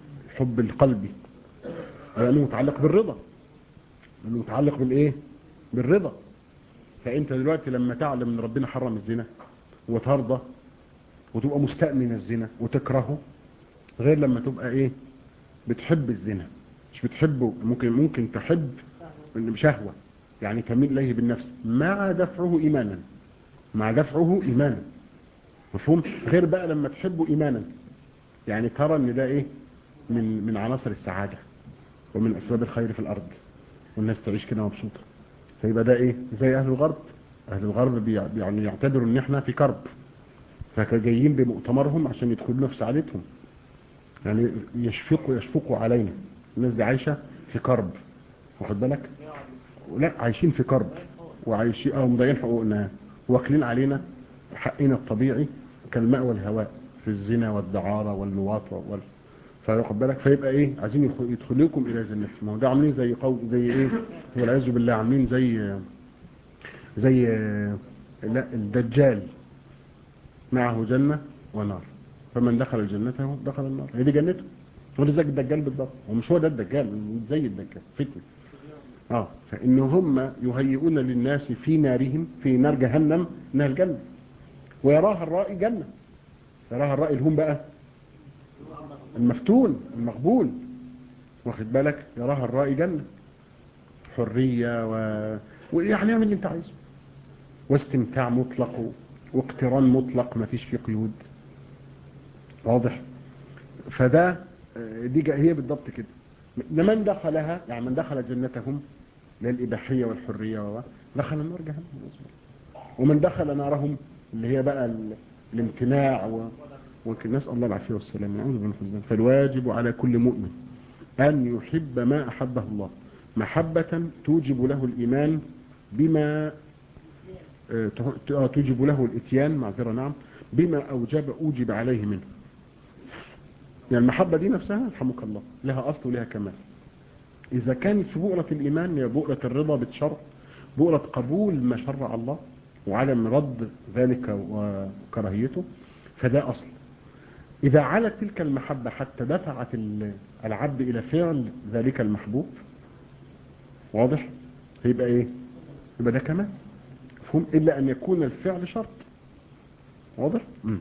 الحب القلبي لأنه متعلق بالرضا لأنه متعلق بالإيه بالرضا فانت دلوقتي لما تعلم ان ربنا حرم الزنا وترضى وتبقى مستأمن الزنا وتكرهه غير لما تبقى ايه بتحب الزنا مش بتحبه ممكن ممكن تحب بشهوة يعني تميل اليه بالنفس مع دفعه ايمانا مع دفعه ايمانا مفهوم غير بقى لما تحبه ايمانا يعني ترى ان ده ايه من من عناصر السعادة ومن اسباب الخير في الارض والناس تعيش كده مبسوطة فيبقى ده ايه زي اهل الغرب اهل الغرب بي يعني يعتبروا ان احنا في كرب فجايين بمؤتمرهم عشان يدخلوا في سعادتهم يعني يشفقوا يشفقوا علينا الناس دي عايشة في كرب واخد بالك لا عايشين في كرب وعايشين اه مضيعين حقوقنا واكلين علينا حقنا الطبيعي كالماء والهواء في الزنا والدعارة واللواط وال فواخد بالك فيبقى ايه عايزين يدخلوكم الى جنة ما هو ده عاملين زي قو زي ايه والعياذ بالله عاملين زي زي لا الدجال معه جنة ونار فمن دخل جنته دخل النار هي دي جنته هو ده زي الدجال بالضبط ومش هو ده الدجال زي الدجال فتنة اه فان هم يهيئون للناس في نارهم في نار جهنم انها الجنة ويراها الرائي جنة يراها الرائي الهم بقى المفتون المقبول واخد بالك يراها الرائي جنة حرية و... ويعني يعمل اللي انت عايزه واستمتاع مطلق واقتران مطلق ما فيش فيه قيود واضح فده دي هي بالضبط كده من دخلها يعني من دخل جنتهم للإباحية والحرية و دخل النار جهنم ومن دخل نارهم اللي هي بقى الامتناع و... وممكن نسأل الله العافية والسلام نعوذ بالله من فالواجب على كل مؤمن أن يحب ما أحبه الله محبة توجب له الإيمان بما توجب له الاتيان معذرة نعم بما أوجب أوجب عليه منه يعني المحبة دي نفسها رحمك الله لها أصل ولها كمال إذا كانت في بؤرة الإيمان هي بؤرة الرضا بالشرع بؤرة قبول ما شرع الله وعدم رد ذلك وكراهيته فده أصل إذا علت تلك المحبة حتى دفعت العبد إلى فعل ذلك المحبوب واضح هيبقى إيه يبقى ده كمان مفهوم إلا أن يكون الفعل شرط واضح م.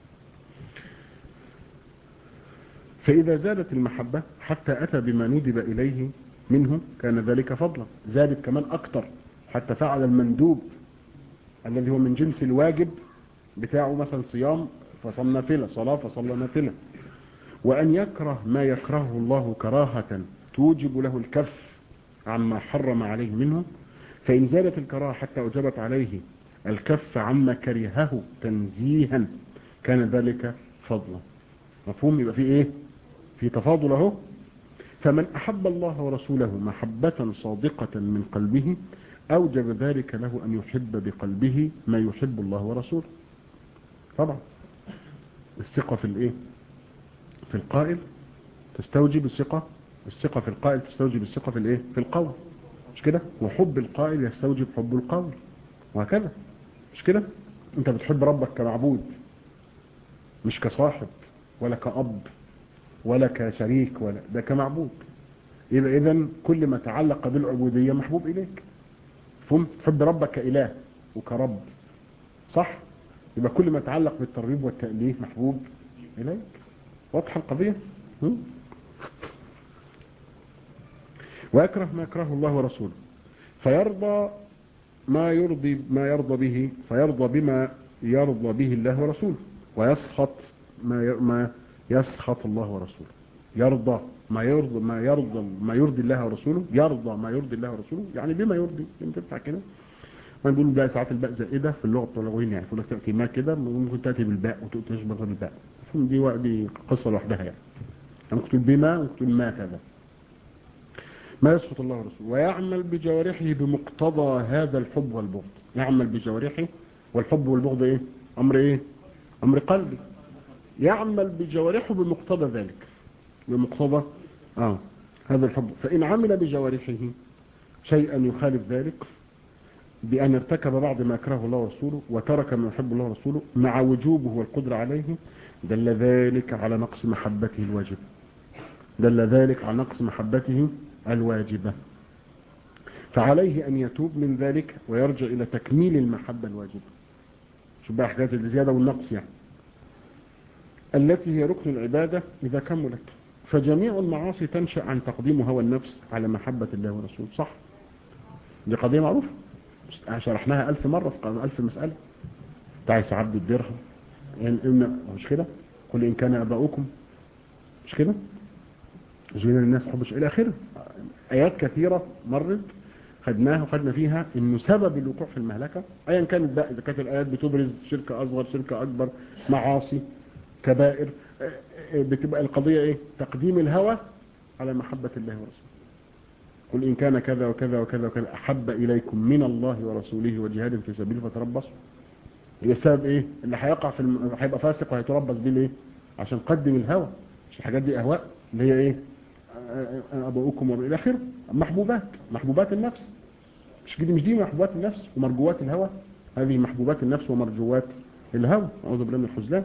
فإذا زادت المحبة حتى أتى بما ندب إليه منه كان ذلك فضلا زادت كمان أكتر حتى فعل المندوب الذي هو من جنس الواجب بتاعه مثلا صيام فصلى نافلة صلاة فصلى نافلة وأن يكره ما يكرهه الله كراهة توجب له الكف عما حرم عليه منه فإن زادت الكراهة حتى أوجبت عليه الكف عما كرهه تنزيها كان ذلك فضلا مفهوم يبقى في ايه في تفاضل اهو فمن أحب الله ورسوله محبة صادقة من قلبه أوجب ذلك له أن يحب بقلبه ما يحب الله ورسوله طبعا الثقة في الايه في القائل تستوجب الثقة الثقة في القائل تستوجب الثقة في الايه في القول مش كده وحب القائل يستوجب حب القول وهكذا مش كده انت بتحب ربك كمعبود مش كصاحب ولا كأب ولا كشريك ولا ده كمعبود يبقى اذا كل ما تعلق بالعبودية محبوب اليك فهم تحب ربك كإله وكرب صح يبقى كل ما تعلق بالترغيب والتأليه محبوب اليك واضحة القضية هم؟ ويكره ما يكره الله ورسوله فيرضى ما يرضي ما يرضى به فيرضى بما يرضى به الله ورسوله ويسخط ما ما يسخط الله ورسوله يرضى ما يرضى ما يرضى ما يرضي الله ورسوله يرضى ما يرضي الله ورسوله يعني بما يرضي انت تنفع كده ما نقول بقى ساعات الباء زائده في اللغه اللغويه يعني يقول لك تاتي ما كده ممكن تاتي بالباء وتشبه الباء دي دي قصه لوحدها يعني ممكن تقول بما ممكن تقول ما كذا ما يسخط الله ورسوله ويعمل بجوارحه بمقتضى هذا الحب والبغض يعمل بجوارحه والحب والبغض ايه امر ايه امر قلبي يعمل بجوارحه بمقتضى ذلك بمقتضى اه هذا الحب فإن عمل بجوارحه شيئا يخالف ذلك بأن ارتكب بعض ما أكره الله ورسوله وترك ما يحب الله ورسوله مع وجوبه والقدرة عليه دل ذلك على نقص محبته الواجبة دل ذلك على نقص محبته الواجبة فعليه أن يتوب من ذلك ويرجع إلى تكميل المحبة الواجبة شوف بقى حكاية الزيادة والنقص يعني التي هي ركن العبادة إذا كملت فجميع المعاصي تنشأ عن تقديم هوى النفس على محبة الله ورسوله صح دي قضية معروفة شرحناها ألف مرة في ألف مسألة تعيس عبد الدرهم يعني إن مش كده قل إن كان أباؤكم مش كده زين الناس حبش إلى آخره آيات كثيرة مرت خدناها وخدنا فيها انه سبب الوقوع في المهلكة ايا كانت بقى اذا كانت الايات بتبرز شركة اصغر شركة اكبر معاصي كبائر بتبقى القضية ايه تقديم الهوى على محبة الله ورسوله قل ان كان كذا وكذا وكذا وكذا احب اليكم من الله ورسوله وجهاد في سبيله فتربصوا هي السبب ايه اللي هيقع في الم... هيبقى فاسق وهيتربص بيه ليه عشان قدم الهوى مش الحاجات دي اهواء اللي هي ايه ابوؤكم والى اخره محبوبات محبوبات النفس مش دي مش دي محبوبات النفس ومرجوات الهوى هذه محبوبات النفس ومرجوات الهوى اعوذ بالله من الخذلان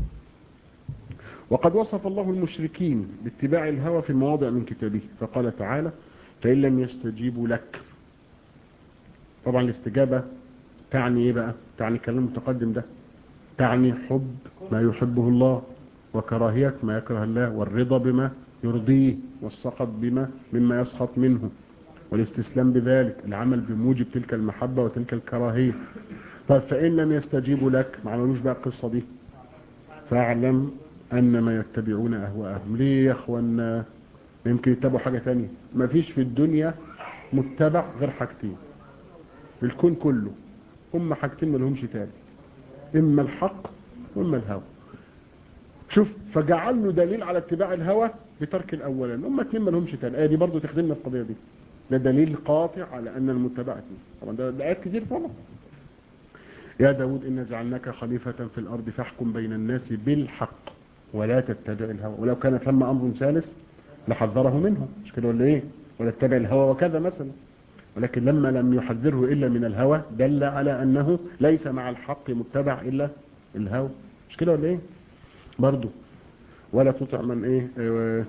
وقد وصف الله المشركين باتباع الهوى في مواضع من كتابه فقال تعالى فإن لم يستجيبوا لك طبعا الاستجابة تعني ايه بقى تعني كلام المتقدم ده تعني حب ما يحبه الله وكراهية ما يكره الله والرضا بما يرضيه والسخط بما مما يسخط منه والاستسلام بذلك العمل بموجب تلك المحبة وتلك الكراهية طيب فإن لم يستجيبوا لك ما عملوش بقى القصة دي فاعلم أنما يتبعون أهواءهم ليه يا أخوانا يمكن يتبعوا حاجة تانية ما فيش في الدنيا متبع غير حاجتين الكون كله هم حاجتين ما لهمش تالت إما الحق وإما الهوى شوف فجعل له دليل على اتباع الهوى بترك الأولان هم اتنين ما لهمش تالت الآية دي برضو تخدمنا القضية دي ده دليل قاطع على أن المتبع اتنين طبعا ده, ده آيات كتير طبعا يا داود إن جعلناك خليفة في الأرض فاحكم بين الناس بالحق ولا تتبع الهوى ولو كان ثم أمر ثالث لحذره منه مش كده ولا ايه ولا اتبع الهوى وكذا مثلا ولكن لما لم يحذره إلا من الهوى دل على أنه ليس مع الحق متبع إلا الهوى مش كده ولا ايه برضو ولا تطع من ايه, إيه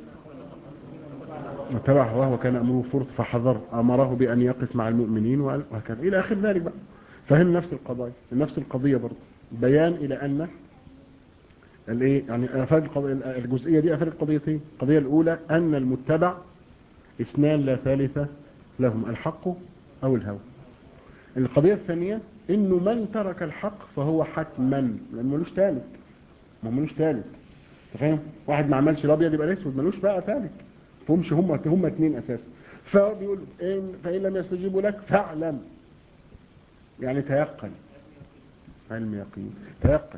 متبع هواه وكان أمره فرط فحذر أمره بأن يقف مع المؤمنين وهكذا إلى آخر ذلك بقى فهم نفس القضايا نفس القضية برضو بيان إلى أن الايه يعني افاد الجزئيه دي افادت قضيتين القضيه الاولى ان المتبع اثنان لا ثالث لهم الحق او الهوى القضيه الثانيه انه من ترك الحق فهو حتما لان ملوش ثالث ما ملوش ثالث فاهم واحد ما عملش الابيض يبقى الاسود ملوش بقى ثالث فهمش هم هم اثنين اساسا فبيقول إن فان لم يستجيبوا لك فاعلم يعني تيقن علم يقين تيقن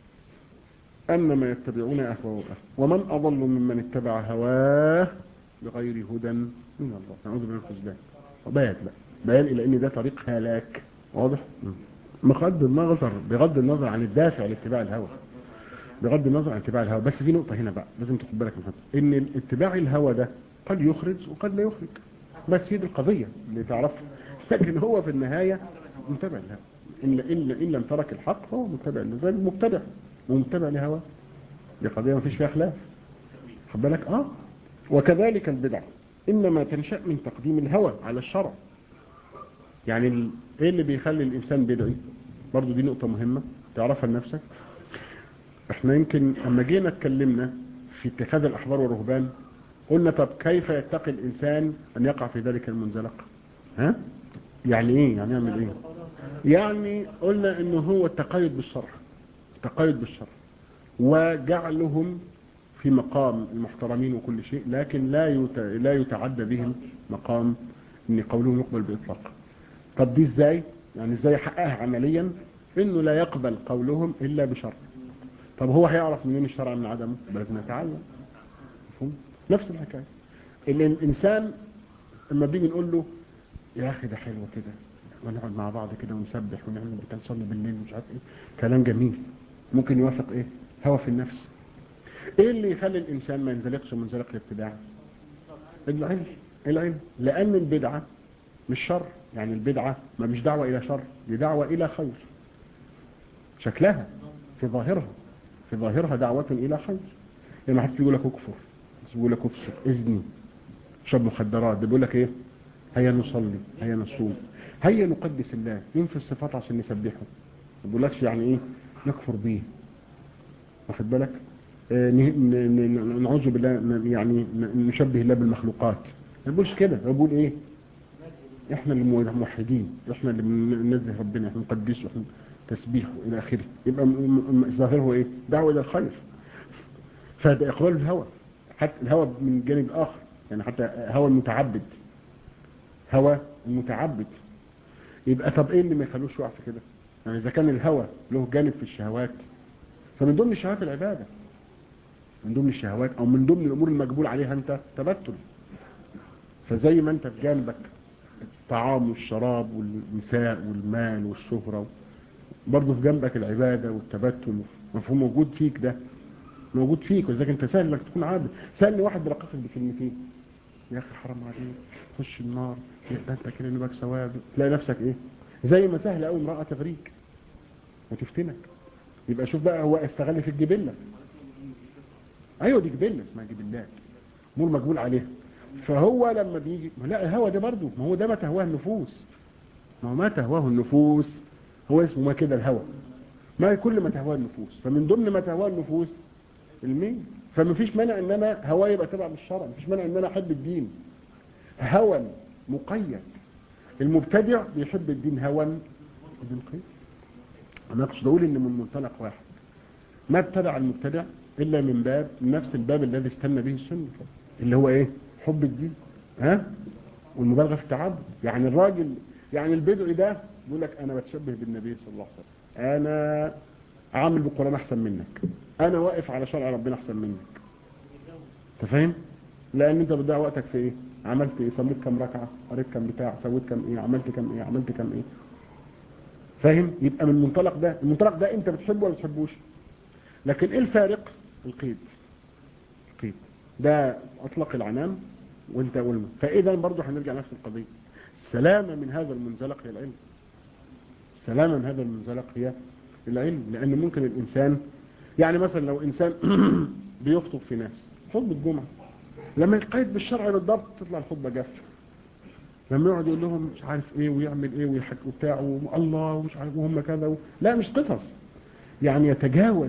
أنما يتبعون أهواءه ومن أضل ممن اتبع هواه بغير هدى من الله نعوذ بالله الخزلان وبيان بقى بيان إلى أن ده طريق هلاك واضح بغض النظر بغض النظر عن الدافع لاتباع الهوى بغض النظر عن اتباع الهوى بس في نقطة هنا بقى لازم تاخد بالك منها ان اتباع الهوى ده قد يخرج وقد لا يخرج بس هي دي القضية اللي تعرفها لكن هو في النهاية متبع الهوى إن, إن, إن لم ترك الحق فهو متبع زي المبتدع ومتبع لهواه دي قضية ما فيش فيها خلاف خد بالك اه وكذلك البدع انما تنشأ من تقديم الهوى على الشرع يعني ال... ايه اللي بيخلي الانسان بدعي برضو دي نقطة مهمة تعرفها لنفسك احنا يمكن اما جينا اتكلمنا في اتخاذ الاحبار والرهبان قلنا طب كيف يتقي الانسان ان يقع في ذلك المنزلق ها يعني ايه يعني يعمل ايه يعني قلنا انه هو التقيد بالشرع التقيد بالشرع وجعلهم في مقام المحترمين وكل شيء لكن لا لا يتعدى بهم مقام ان قولهم يقبل باطلاق طب دي ازاي يعني ازاي يحققها عمليا انه لا يقبل قولهم الا بشرع طب هو هيعرف منين الشرع من عدمه لازم يتعلم مفهوم نفس الحكايه اللي الانسان لما بيجي نقول له يا اخي ده حلو كده ونقعد مع بعض كده ونسبح ونعمل كان صلي بالليل مش عارف ايه كلام جميل ممكن يوافق ايه هوى في النفس ايه اللي يخلي الانسان ما ينزلقش منزلق الابتداع العلم العلم لان البدعة مش شر يعني البدعة ما مش دعوة الى شر دي دعوة الى خير شكلها في ظاهرها في ظاهرها دعوة الى خير يعني ما حد يقول لك اكفر بيقول لك افسق اذني شرب مخدرات ده بيقول لك ايه هيا نصلي هيا نصوم هيا نقدس الله ينفي الصفات عشان نسبحه ما بقولكش يعني ايه نكفر بيه واخد بالك آه، ن- ن- ن- نعوذ بالله ن- يعني ن- نشبه الله بالمخلوقات ما بقولش كده هو بقول ايه احنا اللي موحدين احنا اللي بننزه ربنا احنا نقدسه احنا تسبيحه الى اخره يبقى م- م- م- ظاهره ايه دعوه الى الخير فهذا اقبال الهوى حتى الهوى من جانب اخر يعني حتى هوى المتعبد هوى المتعبد يبقى طب ايه اللي ما يخلوش يقع في كده يعني اذا كان الهوى له جانب في الشهوات فمن ضمن الشهوات العباده من ضمن الشهوات او من ضمن الامور المقبول عليها انت تبتل فزي ما انت في جانبك الطعام والشراب والنساء والمال والشهرة برضه في جنبك العبادة والتبتل مفهوم موجود فيك ده موجود فيك ولذلك انت سهل انك تكون عابد سألني واحد برقصك بكلمتين يا اخي حرام عليك خش النار ده انت كده نبقى ثواب تلاقي نفسك ايه زي ما سهل قوي امرأة تفريك وتفتنك يبقى شوف بقى هو استغل في الجبلة ايوه دي جبلة اسمها جبلات امور مقبول عليها فهو لما بيجي ما لا الهوى ده برضه ما هو ده ما تهواه النفوس ما هو ما تهواه النفوس هو اسمه ما كده الهوى ما كل ما تهواه النفوس فمن ضمن ما تهواه النفوس المين فما فيش مانع ان انا هواي يبقى تبع بالشرع مفيش مانع ان انا احب الدين هوى مقيد المبتدع بيحب الدين هوى بدون قيد انا اقصد اقول ان من منطلق واحد ما ابتدع المبتدع الا من باب نفس الباب الذي استنى به السنه اللي هو ايه حب الدين ها والمبالغه في التعبد يعني الراجل يعني البدعي ده بيقول لك انا بتشبه بالنبي صلى الله عليه وسلم انا عامل بالقران احسن منك انا واقف على شرع ربنا احسن منك انت فاهم لان انت بتضيع وقتك في ايه عملت ايه صليت كام ركعه قريت كام بتاع سويت كام ايه عملت كام ايه عملت كام ايه فاهم يبقى من المنطلق ده المنطلق ده انت بتحبه ولا ما بتحبوش لكن ايه الفارق القيد القيد ده اطلق العنام وانت والم فاذا برضه هنرجع نفس القضيه السلامه من هذا المنزلق هي العلم السلامه من هذا المنزلق هي العلم لان ممكن الانسان يعني مثلا لو انسان بيخطب في ناس خطبه جمعه لما يقيد بالشرع بالضبط تطلع الخطبه جافه لما يقعد يقول لهم مش عارف ايه ويعمل ايه ويحكي وبتاع والله ومش عارف وهم كذا و... لا مش قصص يعني يتجاوز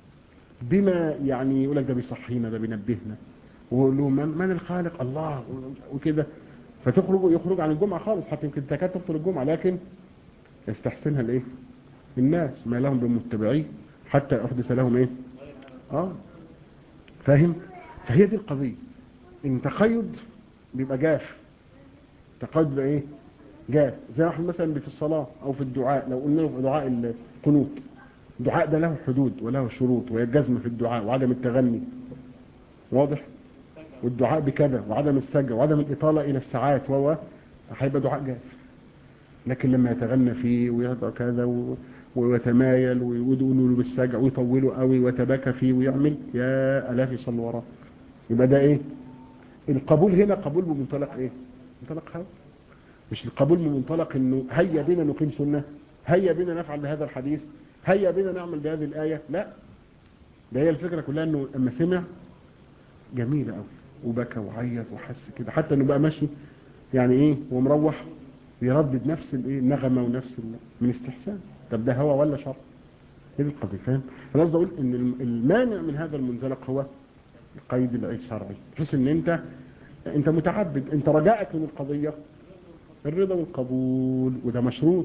بما يعني يقول لك ده بيصحينا ده بينبهنا ويقول لهم من, من الخالق الله وكده فتخرج يخرج عن الجمعة خالص حتى يمكن تكاد تبطل الجمعة لكن يستحسنها الايه الناس ما لهم بمتبعيه حتى احدث لهم ايه اه فاهم فهي دي القضية ان تقيد بيبقى جاف تقيد بيبقى ايه جاف زي ما احنا مثلا في الصلاة او في الدعاء لو قلنا له في دعاء القنوت الدعاء ده له حدود وله شروط وهي الجزم في الدعاء وعدم التغني واضح والدعاء بكذا وعدم السجع وعدم الإطالة إلى الساعات وهو هيبقى دعاء جاف لكن لما يتغنى فيه ويضع كذا و... ويتمايل ويقولوا له بالسجع ويطوله قوي ويتباكى فيه ويعمل يا ألاف يصلوا وراه يبقى ده ايه القبول هنا قبول بمنطلق ايه منطلق هذا مش القبول من منطلق انه هيا بنا نقيم سنة هيا بنا نفعل بهذا الحديث هيا بنا نعمل بهذه الآية لا ده هي الفكرة كلها انه اما سمع جميلة قوي وبكى وعيط وحس كده حتى انه بقى ماشي يعني ايه ومروح يردد نفس الايه النغمة ونفس من استحسان طب ده هوى ولا شر هي دي القضية فاهم انا قصدي اقول ان المانع من هذا المنزلق هو القيد الشرعي بحيث ان انت انت متعبد انت رجائك من القضية الرضا والقبول وده مشروط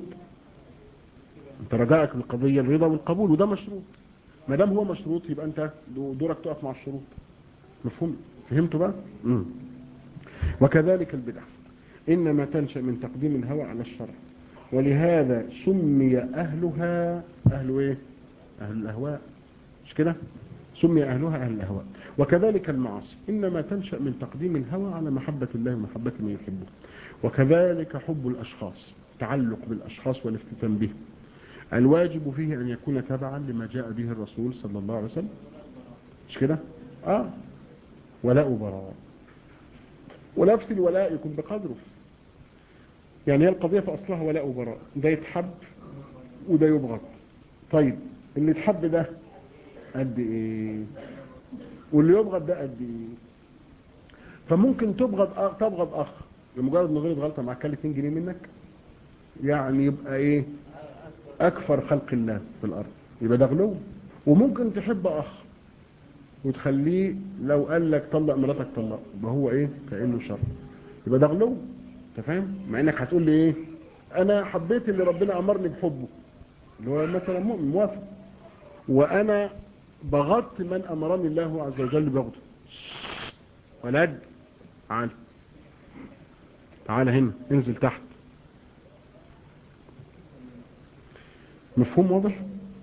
انت رجائك بالقضية الرضا والقبول وده مشروط ما دام هو مشروط يبقى انت دورك تقف مع الشروط مفهوم فهمتوا بقى مم. وكذلك البدع انما تنشأ من تقديم الهوى على الشرع ولهذا سمي اهلها اهل ايه اهل الاهواء مش كده سمي اهلها اهل الاهواء وكذلك المعاصي انما تنشأ من تقديم الهوى على محبة الله ومحبة من يحبه وكذلك حب الاشخاص تعلق بالاشخاص والافتتان بهم الواجب فيه أن يكون تبعا لما جاء به الرسول صلى الله عليه وسلم مش كده آه ولاء براء ونفس الولاء يكون بقدره يعني هي القضية في أصلها ولاء براء ده يتحب وده يبغض طيب اللي يتحب ده قد ايه واللي يبغض ده قد ايه فممكن تبغض أخ تبغض أخ لمجرد انه غلط غلطه مع كل 2 جنيه منك يعني يبقى ايه اكفر خلق الله في الارض يبقى ده غلو وممكن تحب اخ وتخليه لو قال لك طلق مراتك طلق يبقى هو ايه كانه شر يبقى ده غلو انت فاهم مع انك هتقول لي ايه انا حبيت اللي ربنا امرني بحبه اللي هو مثلا مؤمن موافق وانا بغضت من امرني الله عز وجل بغضه ولد تعال تعال هنا انزل تحت مفهوم واضح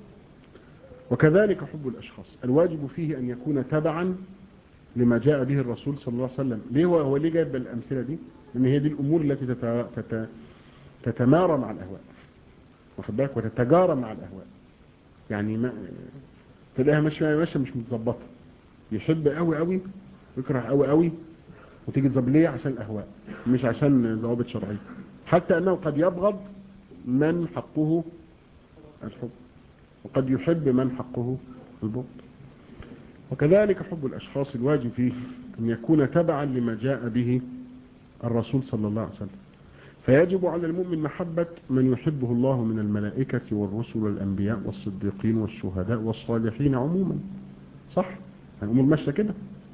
وكذلك حب الأشخاص الواجب فيه أن يكون تبعا لما جاء به الرسول صلى الله عليه وسلم ليه هو, هو ليه جايب الأمثلة دي لأن هي دي الأمور التي تت... تت... تتمارى مع الأهواء واخد بالك وتتجارى مع الأهواء يعني ما تلاقيها ماشيه ماشيه مش متظبطه يحب قوي قوي ويكره قوي قوي وتيجي تظبط ليه عشان الاهواء مش عشان ضوابط شرعيه حتى انه قد يبغض من حقه الحب وقد يحب من حقه البغض وكذلك حب الاشخاص الواجب فيه ان يكون تبعا لما جاء به الرسول صلى الله عليه وسلم فيجب على المؤمن محبة من يحبه الله من الملائكة والرسل والأنبياء والصديقين والشهداء والصالحين عموما صح؟ الأمور ماشية كده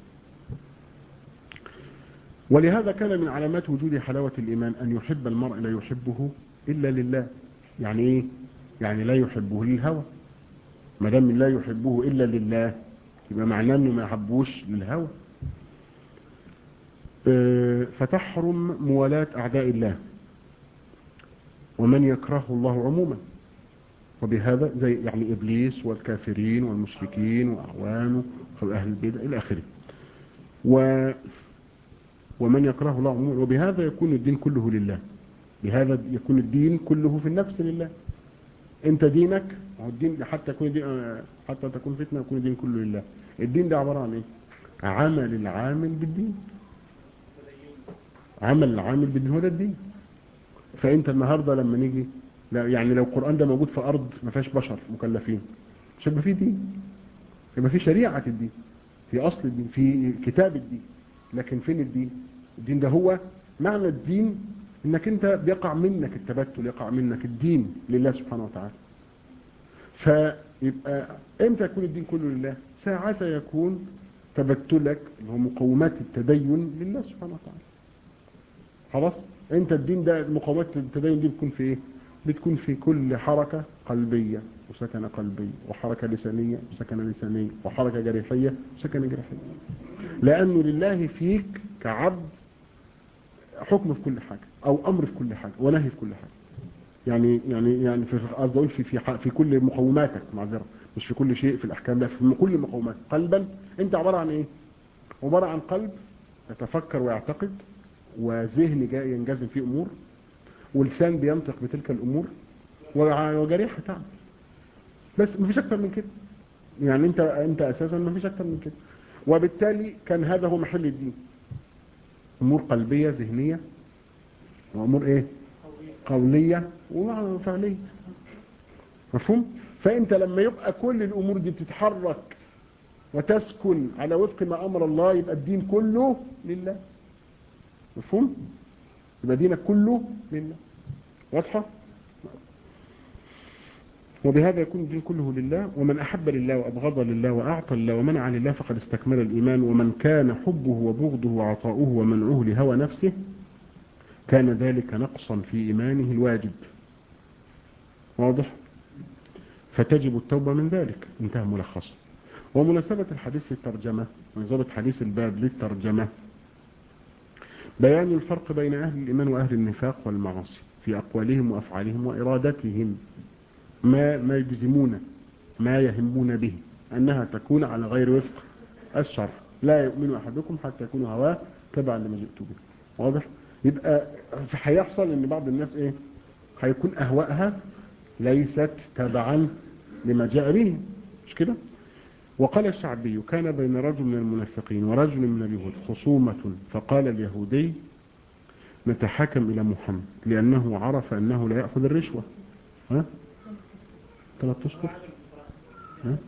ولهذا كان من علامات وجود حلاوة الإيمان أن يحب المرء لا يحبه إلا لله يعني إيه؟ يعني لا يحبه للهوى ما دام لا يحبه إلا لله يبقى معناه أنه ما يحبوش للهوى فتحرم موالاة أعداء الله ومن يكرهه الله عموما وبهذا زي يعني إبليس والكافرين والمشركين وأعوانه وأهل البدع إلى آخره و ومن يكرهه الله عموما وبهذا يكون الدين كله لله بهذا يكون الدين كله في النفس لله انت دينك الدين حتى يكون دين حتى تكون فتنه يكون الدين كله لله الدين ده عباره عن ايه عمل العامل بالدين عمل العامل بالدين هو ده الدين فانت النهارده لما نيجي لا يعني لو القران ده موجود في ارض ما فيهاش بشر مكلفين مش هيبقى فيه دين يبقى فيه شريعه الدين في اصل الدين في كتاب الدين لكن فين الدين الدين ده هو معنى الدين انك انت بيقع منك التبتل يقع منك الدين لله سبحانه وتعالى فيبقى امتى يكون الدين كله لله ساعتها يكون تبتلك اللي هو مقومات التدين لله سبحانه وتعالى خلاص انت الدين ده مقومات التدين دي بتكون في ايه بتكون في كل حركة قلبية وسكنة قلبية وحركة لسانية وسكنة لسانية وحركة جريحية وسكنة جريحية لأنه لله فيك كعبد حكم في كل حاجة أو أمر في كل حاجة ونهي في كل حاجة يعني يعني يعني في قصدي اقول في في في كل مقوماتك معذره مش في كل شيء في الاحكام لا في كل مقومات قلبا انت عباره عن ايه عباره عن قلب يتفكر ويعتقد وذهن جاي ينجزم فيه امور ولسان بينطق بتلك الامور وجريحه تعمل بس مفيش اكتر من كده يعني انت انت اساسا مفيش اكتر من كده وبالتالي كان هذا هو محل الدين امور قلبيه ذهنيه وامور ايه قوليه وفعليه مفهوم فانت لما يبقى كل الامور دي بتتحرك وتسكن على وفق ما امر الله يبقى الدين كله لله مفهوم يبقى دينك كله لله واضحه وبهذا يكون الدين كله لله ومن أحب لله وأبغض لله وأعطى لله ومنع لله فقد استكمل الإيمان ومن كان حبه وبغضه وعطاؤه ومنعه لهوى نفسه كان ذلك نقصا في إيمانه الواجب واضح فتجب التوبة من ذلك انتهى ملخصا ومناسبة الحديث للترجمة مناسبة حديث الباب للترجمة بيان الفرق بين أهل الإيمان وأهل النفاق والمعاصي في أقوالهم وأفعالهم وإرادتهم ما ما يجزمون ما يهمون به أنها تكون على غير وفق الشرع لا يؤمن أحدكم حتى يكون هواه تبعا لما جئت به واضح يبقى هيحصل ان بعض الناس ايه هيكون اهواءها ليست تبعا لما جاء به مش كده وقال الشعبي كان بين رجل من المنافقين ورجل من اليهود خصومة فقال اليهودي نتحاكم إلى محمد لأنه عرف أنه لا يأخذ الرشوة ها ثلاث أشهر ها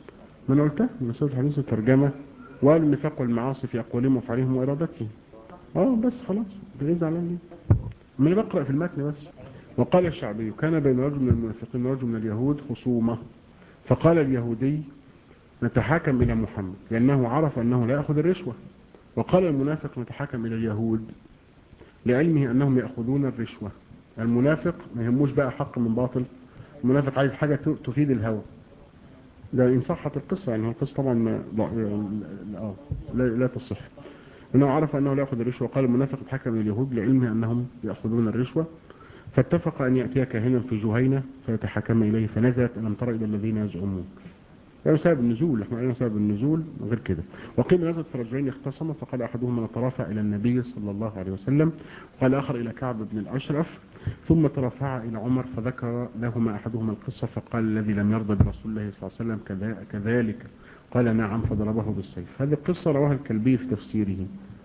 ما أنا قلتها مسألة الحديث الترجمة والنفاق والمعاصي في أقوالهم وفعلهم وإرادتهم اه بس خلاص ليه زعلان ليه ما انا بقرا في المتن بس وقال الشعبي كان بين رجل من المنافقين ورجل من اليهود خصومه فقال اليهودي نتحاكم الى محمد لانه عرف انه لا ياخذ الرشوه وقال المنافق نتحاكم الى اليهود لعلمه انهم ياخذون الرشوه المنافق ما يهموش بقى حق من باطل المنافق عايز حاجه تفيد الهوى ده إن صحت القصة يعني القصة طبعا اه لا, لا تصح انه عرف انه لا يأخذ الرشوة وقال المنافق اتحكم اليهود لعلمه انهم يأخذون الرشوة فاتفق ان يأتي كاهنا في جهينة فيتحكم اليه فنزلت الم ترى الى الذين يزعمون يعني سبب النزول احنا قلنا سبب النزول غير كده وقيل نزلت فرجلين اختصموا فقال احدهما نترافع الى النبي صلى الله عليه وسلم وقال اخر الى كعب بن الاشرف ثم ترفع الى عمر فذكر لهما احدهما القصة فقال الذي لم يرضى برسول الله صلى الله عليه وسلم كذلك قال نعم فضربه بالسيف هذه القصة رواها الكلبي في تفسيره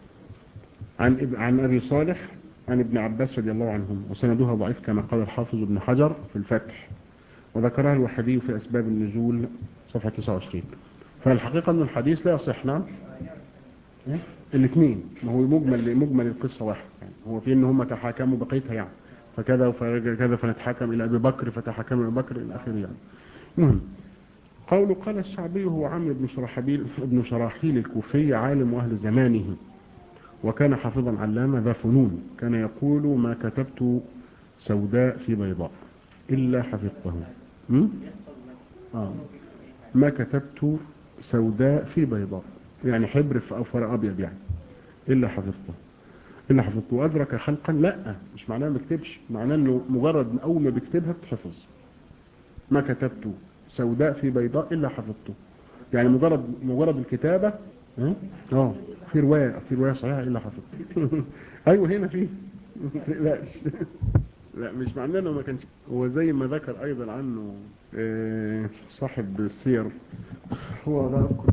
عن عن ابي صالح عن ابن عباس رضي الله عنهم وسندها ضعيف كما قال الحافظ ابن حجر في الفتح وذكرها الوحدي في أسباب النزول صفحة 29 فالحقيقة أن الحديث لا يصح نعم الاثنين ما هو مجمل مجمل القصة واحد يعني هو في ان هم تحاكموا بقيتها يعني فكذا وكذا فنتحاكم إلى أبي بكر فتحاكم إلى بكر إلى آخره يعني المهم قول قال الشعبي هو عمرو بن شرحبيل ابن شراحيل الكوفي عالم أهل زمانه وكان حافظا علامة ذا فنون كان يقول ما كتبت سوداء في بيضاء إلا حفظته آه. ما كتبت سوداء في بيضاء يعني حبر في أوفر أبيض يعني إلا حفظته إلا حفظته وأدرك خلقا لا مش معناه ما بكتبش معناه أنه مجرد أول ما بكتبها بتحفظ ما كتبت سوداء في بيضاء إلا حفظته يعني مجرد مجرد الكتابة اه في رواية في رواية صحيحة إلا حفظته أيوة هنا في لا لا مش معناه انه ما كانش هو زي ما ذكر ايضا عنه صاحب السير هو ذكر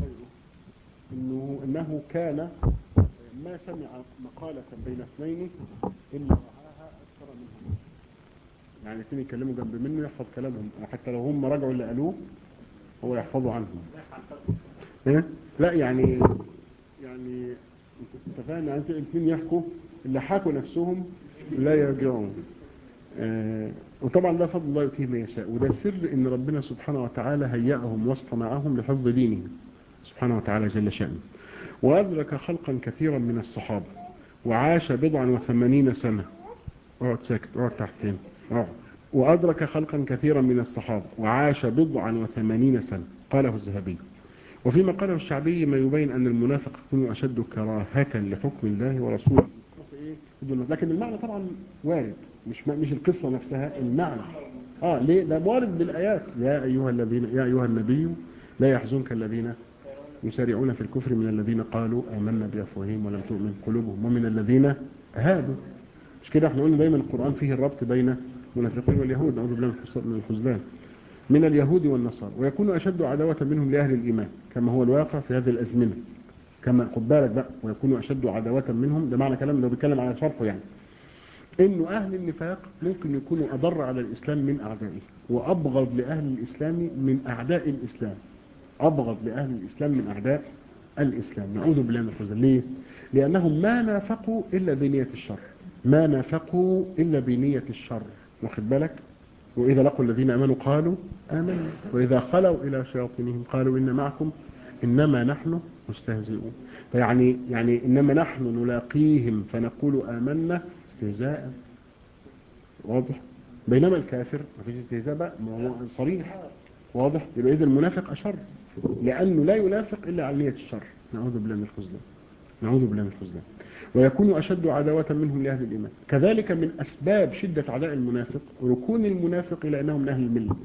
انه انه كان ما سمع مقالة بين اثنين الا رعاها اكثر منهم يعني اثنين يتكلموا جنب منه يحفظ كلامهم وحتى لو هم رجعوا اللي قالوه هو يحفظوا عنهم ايه لا يعني يعني انت فاهم يعني الاثنين يحكوا اللي حكوا نفسهم لا يرجعون آه وطبعا ده فضل الله يؤتيه من يشاء وده سر ان ربنا سبحانه وتعالى هيأهم واصطنعهم لحفظ دينه سبحانه وتعالى جل شأنه وأدرك خلقا كثيرا من الصحابة وعاش بضعا وثمانين سنة اقعد ساكت اقعد تحتين اقعد وأدرك خلقا كثيرا من الصحابة وعاش بضعا وثمانين سنة قاله الذهبي وفيما قاله الشعبي ما يبين أن المنافق يكون أشد كراهة لحكم الله ورسوله لكن المعنى طبعا وارد مش مش القصة نفسها المعنى اه ليه ده وارد بالآيات يا أيها الذين يا أيها النبي لا يحزنك الذين يسارعون في الكفر من الذين قالوا آمنا بأفواههم ولم تؤمن قلوبهم ومن الذين هادوا مش كده احنا قلنا دايما القرآن فيه الربط بين المنافقين واليهود نعوذ بالله من الخذلان من اليهود والنصارى ويكون أشد عداوة منهم لأهل الإيمان كما هو الواقع في هذه الأزمنة كما خد بالك بقى ويكون أشد عداوة منهم ده معنى كلام لو بيتكلم على شرطه يعني انه اهل النفاق ممكن يكونوا اضر على الاسلام من اعدائه وابغض لاهل الاسلام من اعداء الاسلام ابغض لاهل الاسلام من اعداء الاسلام نعوذ بالله من الخذل ليه لانهم ما نافقوا الا بنية الشر ما نافقوا الا بنية الشر واخد بالك واذا لقوا الذين امنوا قالوا امنوا واذا خلوا الى شياطينهم قالوا ان معكم انما نحن مستهزئون فيعني يعني انما نحن نلاقيهم فنقول امنا استهزاء واضح بينما الكافر ما فيش استهزاء بقى صريح واضح يبقى اذا المنافق اشر لانه لا ينافق الا على نيه الشر نعوذ بالله من الخذلان نعوذ بالله من الخذلان ويكون اشد عداوه منهم لاهل الايمان كذلك من اسباب شده عداء المنافق ركون المنافق الى انهم من اهل المله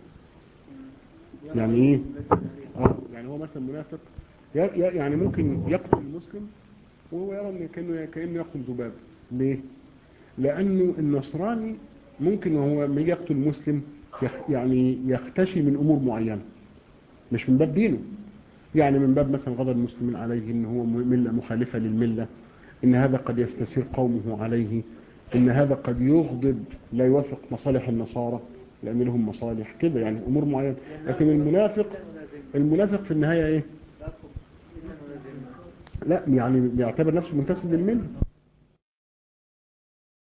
يعني ايه اه يعني هو مثلا منافق يعني ممكن يقتل المسلم وهو يرى ان كانه كانه يقتل ذباب ليه لانه النصراني ممكن هو لما يجي يقتل مسلم يعني يختشي من امور معينه مش من باب دينه يعني من باب مثلا غضب المسلمين عليه ان هو مله مخالفه للمله ان هذا قد يستسير قومه عليه ان هذا قد يغضب لا يوافق مصالح النصارى لان لهم مصالح كده يعني امور معينه لكن المنافق المنافق في النهايه ايه لا يعني بيعتبر نفسه منتسب للمله